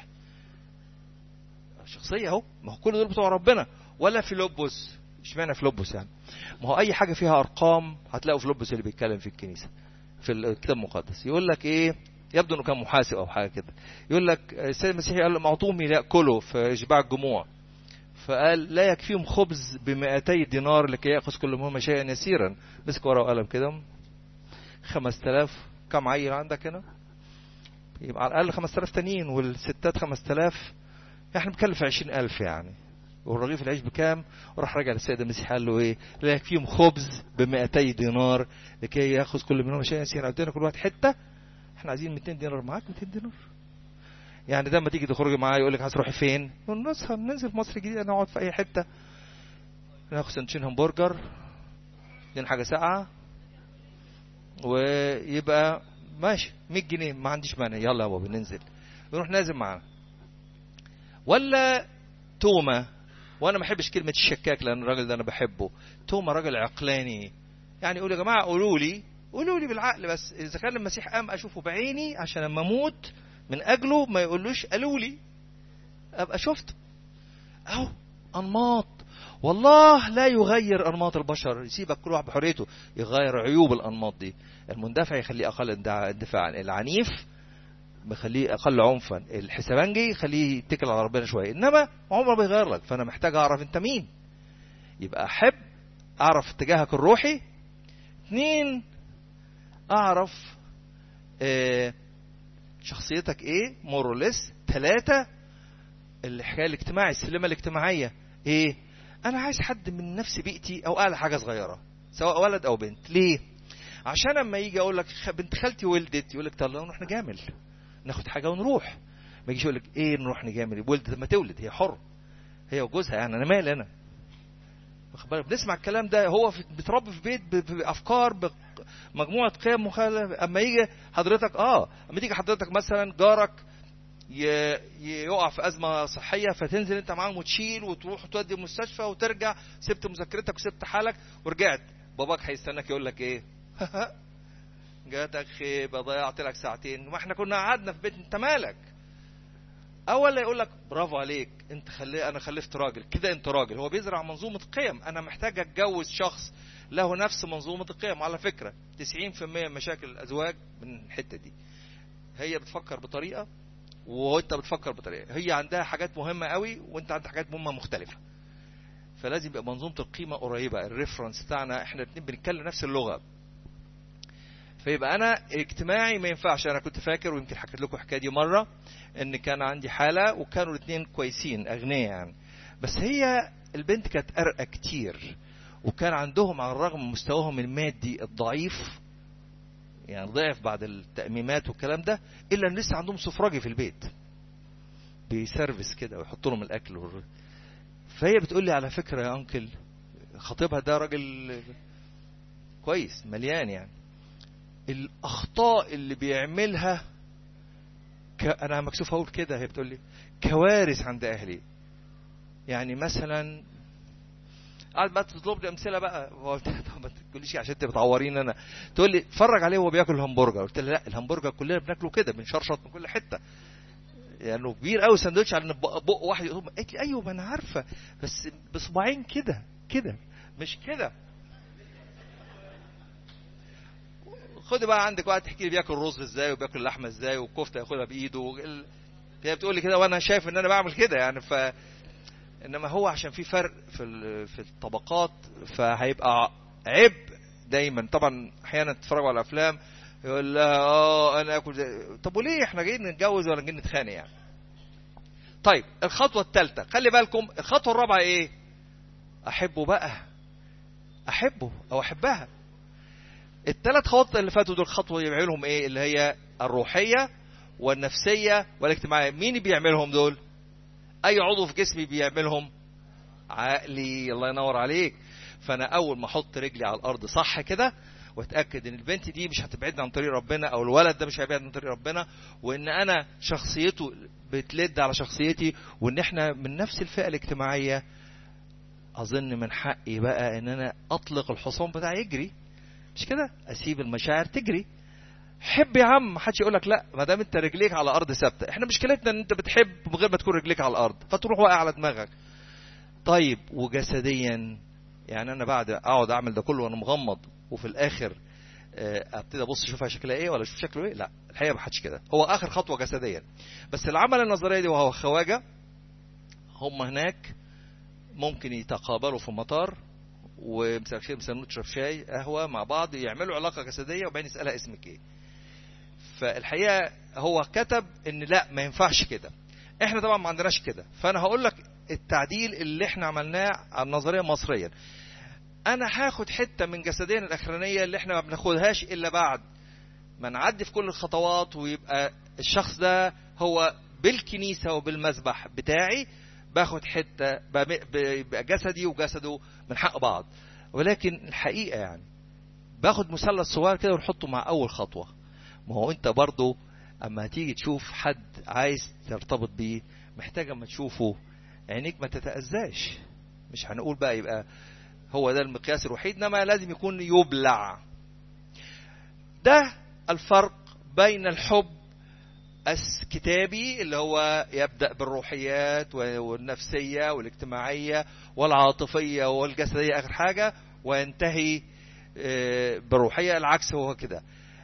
شخصيه اهو ما هو كل دول بتوع ربنا ولا فيلبس اشمعنى فيلبس يعني ما هو اي حاجه فيها ارقام هتلاقوا فيلبس اللي بيتكلم في الكنيسه في الكتاب المقدس يقول لك ايه يبدو انه كان محاسب او حاجه كده يقول لك السيد المسيح قال معطوهم ياكلوا في اشباع الجموع فقال لا يكفيهم خبز ب 200 دينار لكي ياخذ كل منهما شيئا يسيرا مسك ورقه وقلم كده 5000 كم عيل عندك هنا يبقى على الاقل 5000 تانيين والستات 5000 احنا بنتكلم في 20000 يعني والرغيف العيش بكام وراح راجع للسيد المسيح قال له ايه لا يكفيهم خبز ب 200 دينار لكي ياخذ كل منهم شيئا يسير ادينا كل واحد حته احنا عايزين 200 دينار معاك 200 دينار يعني ده لما تيجي تخرجي معاه يقول لك هتروحي فين؟ نقول نسهر ننزل في مصر الجديده نقعد في اي حته ناخد سندوتشين همبرجر اتنين حاجه ساقعه ويبقى ماشي 100 جنيه ما عنديش مانع يلا يا بابا ننزل نروح نازل معانا ولا توما وانا ما بحبش كلمه الشكاك لان الراجل ده انا بحبه توما راجل عقلاني يعني يقول يا جماعه قولوا لي قولوا لي بالعقل بس اذا كان المسيح قام اشوفه بعيني عشان لما اموت من اجله ما يقولوش قالوا لي ابقى شفته اهو انماط والله لا يغير انماط البشر يسيبك كل واحد بحريته يغير عيوب الانماط دي المندفع يخليه اقل اندفاعا العنيف بخليه اقل عنفا الحسابنجي يخليه يتكل على ربنا شويه انما عمره ما بيغير لك فانا محتاج اعرف انت مين يبقى احب اعرف اتجاهك الروحي اثنين اعرف اه شخصيتك ايه موروليس ثلاثة الحكاية الاجتماعي السلمة الاجتماعية ايه انا عايز حد من نفس بيئتي او اعلى حاجة صغيرة سواء ولد او بنت ليه عشان لما يجي اقول لك بنت خالتي ولدت يقول لك طب نروح نجامل ناخد حاجة ونروح ما يجيش يقول لك ايه نروح نجامل ولدت لما تولد هي حر هي وجوزها يعني انا مالي انا بنسمع الكلام ده هو بيتربي في بيت بافكار مجموعه قيم مخالفه اما يجي حضرتك اه اما تيجي حضرتك مثلا جارك يقع في ازمه صحيه فتنزل انت معاهم وتشيل وتروح تودي المستشفى وترجع سبت مذاكرتك وسبت حالك ورجعت باباك هيستناك يقول لك ايه جاتك خيبه ضيعت لك ساعتين ما احنا كنا قعدنا في بيت انت مالك اول يقول لك برافو عليك انت خلي انا خلفت راجل كده انت راجل هو بيزرع منظومه قيم انا محتاج اتجوز شخص له نفس منظومه القيم على فكره 90% من مشاكل الازواج من الحته دي هي بتفكر بطريقه وانت بتفكر بطريقه هي عندها حاجات مهمه قوي وانت عندك حاجات مهمه مختلفه فلازم يبقى منظومه القيمه قريبه الريفرنس بتاعنا احنا الاثنين بنتكلم نفس اللغه فيبقى انا اجتماعي ما ينفعش انا كنت فاكر ويمكن حكيت لكم الحكايه دي مره ان كان عندي حاله وكانوا الاثنين كويسين اغنياء يعني بس هي البنت كانت ارقى كتير وكان عندهم على الرغم من مستواهم المادي الضعيف يعني ضعف بعد التأميمات والكلام ده إلا أن لسه عندهم سفراجي في البيت بيسرفس كده ويحط لهم الأكل والر... فهي بتقول لي على فكرة يا أنكل خطيبها ده راجل كويس مليان يعني الأخطاء اللي بيعملها ك... أنا مكسوف أقول كده هي بتقول لي كوارث عند أهلي يعني مثلا قعد بقى تطلب لي امثله بقى قلت طب ما تقوليش عشان انت بتعورين انا تقول لي اتفرج عليه وهو بياكل همبرجر قلت لها لا الهمبرجر كلنا بناكله كده بنشرشط من كل حته يعني كبير قوي ساندوتش على بق واحد يقول قالت لي ايوه ما انا عارفه بس بصباعين كده كده مش كده خدي بقى عندك وقت تحكي لي بياكل رز ازاي وبياكل لحمه ازاي والكفته ياخدها بايده هي بتقول لي كده وانا شايف ان انا بعمل كده يعني ف انما هو عشان في فرق في في الطبقات فهيبقى عبء دايما طبعا احيانا تتفرجوا على افلام يقول لها اه انا اكل زي. طب وليه احنا جايين نتجوز ولا جايين نتخانق يعني طيب الخطوه الثالثه خلي بالكم الخطوه الرابعه ايه احبه بقى احبه او احبها الثلاث خطوات اللي فاتوا دول خطوه يعملهم ايه اللي هي الروحيه والنفسيه والاجتماعيه مين بيعملهم دول اي عضو في جسمي بيعملهم عقلي الله ينور عليك فانا اول ما احط رجلي على الارض صح كده واتاكد ان البنت دي مش هتبعدني عن طريق ربنا او الولد ده مش هيبعدني عن طريق ربنا وان انا شخصيته بتلد على شخصيتي وان احنا من نفس الفئه الاجتماعيه اظن من حقي بقى ان انا اطلق الحصان بتاعي يجري مش كده اسيب المشاعر تجري حب يا عم ما حدش يقول لك لا ما دام انت رجليك على ارض ثابته احنا مشكلتنا ان انت بتحب من غير ما تكون رجليك على الارض فتروح واقع على دماغك طيب وجسديا يعني انا بعد اقعد اعمل ده كله وانا مغمض وفي الاخر ابتدي ابص اشوفها شكلها ايه ولا اشوف شكله ايه لا الحقيقه ما حدش كده هو اخر خطوه جسديا بس العمل النظريه دي وهو خواجه هم هناك ممكن يتقابلوا في المطار ومثلا نشرب شاي قهوه مع بعض يعملوا علاقه جسديه وبعدين يسالها اسمك ايه فالحقيقه هو كتب ان لا ما ينفعش كده احنا طبعا ما عندناش كده فانا هقول لك التعديل اللي احنا عملناه على النظريه مصريا انا هاخد حته من جسدين الاخرانيه اللي احنا ما بناخدهاش الا بعد ما نعدي في كل الخطوات ويبقى الشخص ده هو بالكنيسه وبالمذبح بتاعي باخد حته بيبقى جسدي وجسده من حق بعض ولكن الحقيقه يعني باخد مثلث صغير كده ونحطه مع اول خطوه ما هو انت برضه اما هتيجي تشوف حد عايز ترتبط بيه محتاج اما تشوفه عينيك ما تتأذاش مش هنقول بقى يبقى هو ده المقياس الوحيد انما لازم يكون يبلع ده الفرق بين الحب الكتابي اللي هو يبدأ بالروحيات والنفسية والاجتماعية والعاطفية والجسدية آخر حاجة وينتهي بالروحية العكس هو كده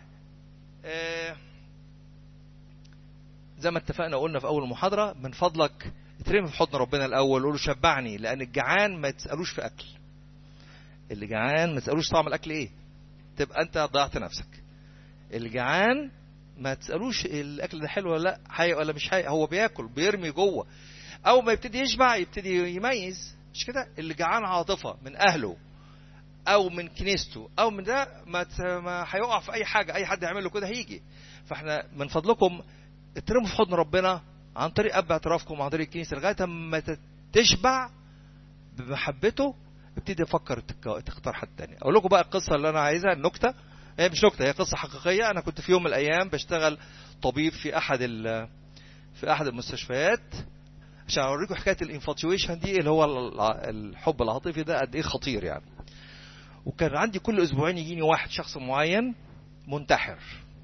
زي ما اتفقنا وقلنا في أول المحاضرة من فضلك اترمي في حضن ربنا الأول وقول له شبعني لأن الجعان ما تسألوش في أكل اللي جعان ما تسألوش طعم الأكل إيه تبقى أنت ضيعت نفسك الجعان ما تسألوش الأكل ده حلو ولا لا حي ولا مش حي هو بياكل بيرمي جوه أول ما يبتدي يشبع يبتدي يميز مش كده اللي جعان عاطفة من أهله أو من كنيسته أو من ده ما ما هيقع في أي حاجة أي حد يعمل له كده هيجي فاحنا من فضلكم اترموا في حضن ربنا عن طريق اب اعترافكم وعن طريق الكنيسه لغايه اما تشبع بمحبته ابتدي افكر تختار حد تاني اقول لكم بقى القصه اللي انا عايزها النكته هي مش نكته هي قصه حقيقيه انا كنت في يوم من الايام بشتغل طبيب في احد في احد المستشفيات عشان اوريكم حكايه الانفاتيويشن دي اللي هو الحب العاطفي ده قد ايه خطير يعني وكان عندي كل اسبوعين يجيني واحد شخص معين منتحر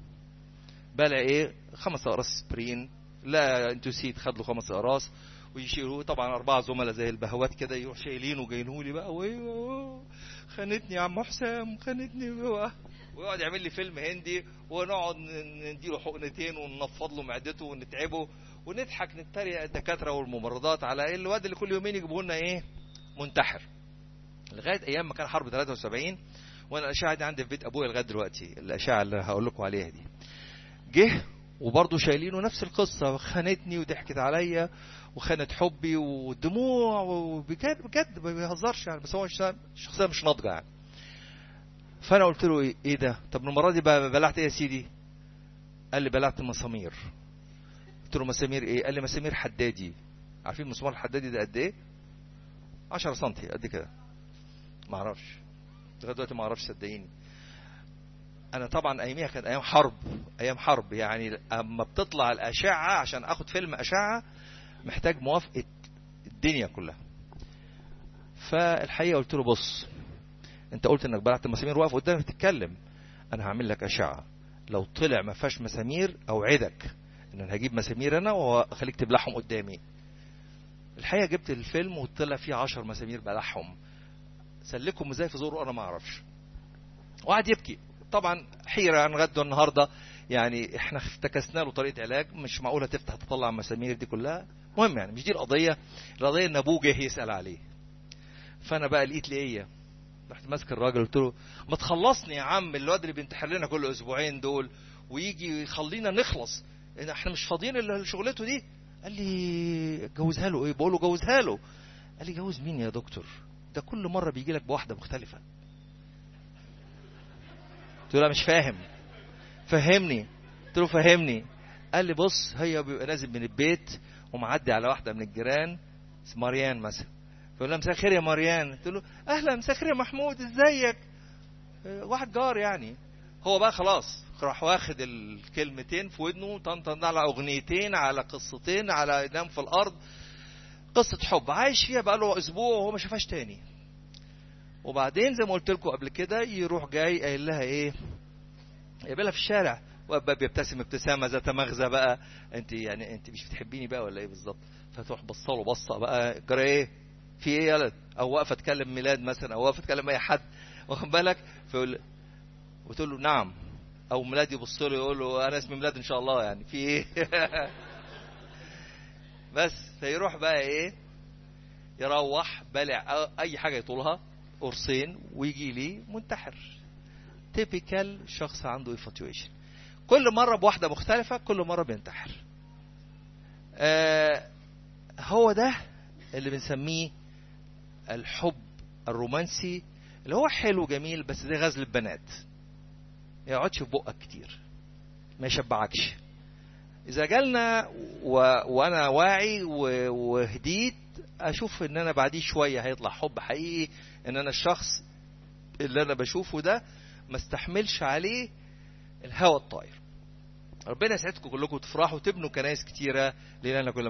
بلا ايه خمس اقراص سبرين لا انتوسيد خد له خمس اقراص ويشيلوه طبعا اربعه زملاء زي البهوات كده يروح شايلينه وجايينه لي بقى خانتني يا عم حسام خانتني ويقعد يعمل لي فيلم هندي ونقعد نديله حقنتين وننفض له معدته ونتعبه ونضحك نتريق الدكاتره والممرضات على الواد اللي كل يومين يجيبوا لنا ايه منتحر لغايه ايام ما كان حرب 73 وانا الاشعه دي عندي في بيت ابويا لغايه دلوقتي الاشعه اللي هقول لكم عليها دي جه وبرضه شايلينه نفس القصة خانتني وضحكت عليا وخانت حبي ودموع وبجد بجد ما بيهزرش يعني بس هو شخصية مش ناضجة يعني فأنا قلت له إيه, إيه ده؟ طب المرة دي بلعت إيه يا سيدي؟ قال لي بلعت مسامير قلت له مسامير إيه؟ قال لي مسامير حدادي عارفين مسمار الحدادي ده قد إيه؟ 10 سم قد كده ما اعرفش لغايه دلوقتي ما اعرفش صدقيني انا طبعا اياميها كانت ايام حرب ايام حرب يعني اما بتطلع الاشعه عشان اخد فيلم اشعه محتاج موافقه الدنيا كلها فالحقيقه قلت له بص انت قلت انك بلعت المسامير واقف قدامي تتكلم انا هعمل لك اشعه لو طلع ما فيهاش مسامير اوعدك ان انا هجيب مسامير انا واخليك تبلعهم قدامي الحقيقه جبت الفيلم وطلع فيه عشر مسامير بلعهم سلكهم ازاي في زوره انا ما اعرفش وقعد يبكي طبعا حيرة لغايه النهارده يعني احنا افتكسنا له طريقه علاج مش معقوله تفتح تطلع المسامير دي كلها مهم يعني مش دي القضيه القضيه ان ابوه جه يسال عليه فانا بقى لقيت لي ايه رحت ماسك الراجل قلت له ما تخلصني يا عم الواد اللي بينتحر لنا كل اسبوعين دول ويجي يخلينا نخلص احنا مش فاضيين الا لشغلته دي قال لي جوزها له ايه بقول له جوزها له قال لي جوز مين يا دكتور ده كل مره بيجي لك بواحده مختلفه قلت له مش فاهم فهمني قلت له فهمني قال لي بص هي بيبقى نازل من البيت ومعدي على واحده من الجيران اسمها مريان مثلا فيقول لها مساء الخير يا مريان قلت له اهلا مساء الخير يا محمود ازيك واحد جار يعني هو بقى خلاص راح واخد الكلمتين في ودنه طنطن على اغنيتين على قصتين على ينام في الارض قصه حب عايش فيها بقى له اسبوع وهو ما شافهاش تاني وبعدين زي ما قلت لكم قبل كده يروح جاي قايل لها ايه يقابلها في الشارع وابقى بيبتسم ابتسامه ذات مغزى بقى انت يعني انت مش بتحبيني بقى ولا ايه بالظبط فتروح بصله بصه بقى جرى ايه في ايه يا او واقفه تكلم ميلاد مثلا او واقفه تكلم اي حد واخد بالك فيقول وتقول له نعم او ميلاد يبص له يقول له انا اسمي ميلاد ان شاء الله يعني في ايه بس فيروح بقى ايه يروح بلع اي حاجه يطولها قرصين ويجي لي منتحر تيبيكال شخص عنده انفاتيويشن كل مره بواحده مختلفه كل مره بينتحر آه هو ده اللي بنسميه الحب الرومانسي اللي هو حلو جميل بس ده غزل البنات ما يقعدش في بقك كتير ما يشبعكش اذا جالنا و... وانا واعي و... وهديت اشوف ان انا بعديه شويه هيطلع حب حقيقي ان انا الشخص اللي انا بشوفه ده ما استحملش عليه الهوى الطاير ربنا يسعدكم كلكم تفرحوا تبنوا كنايس كتيره لان كل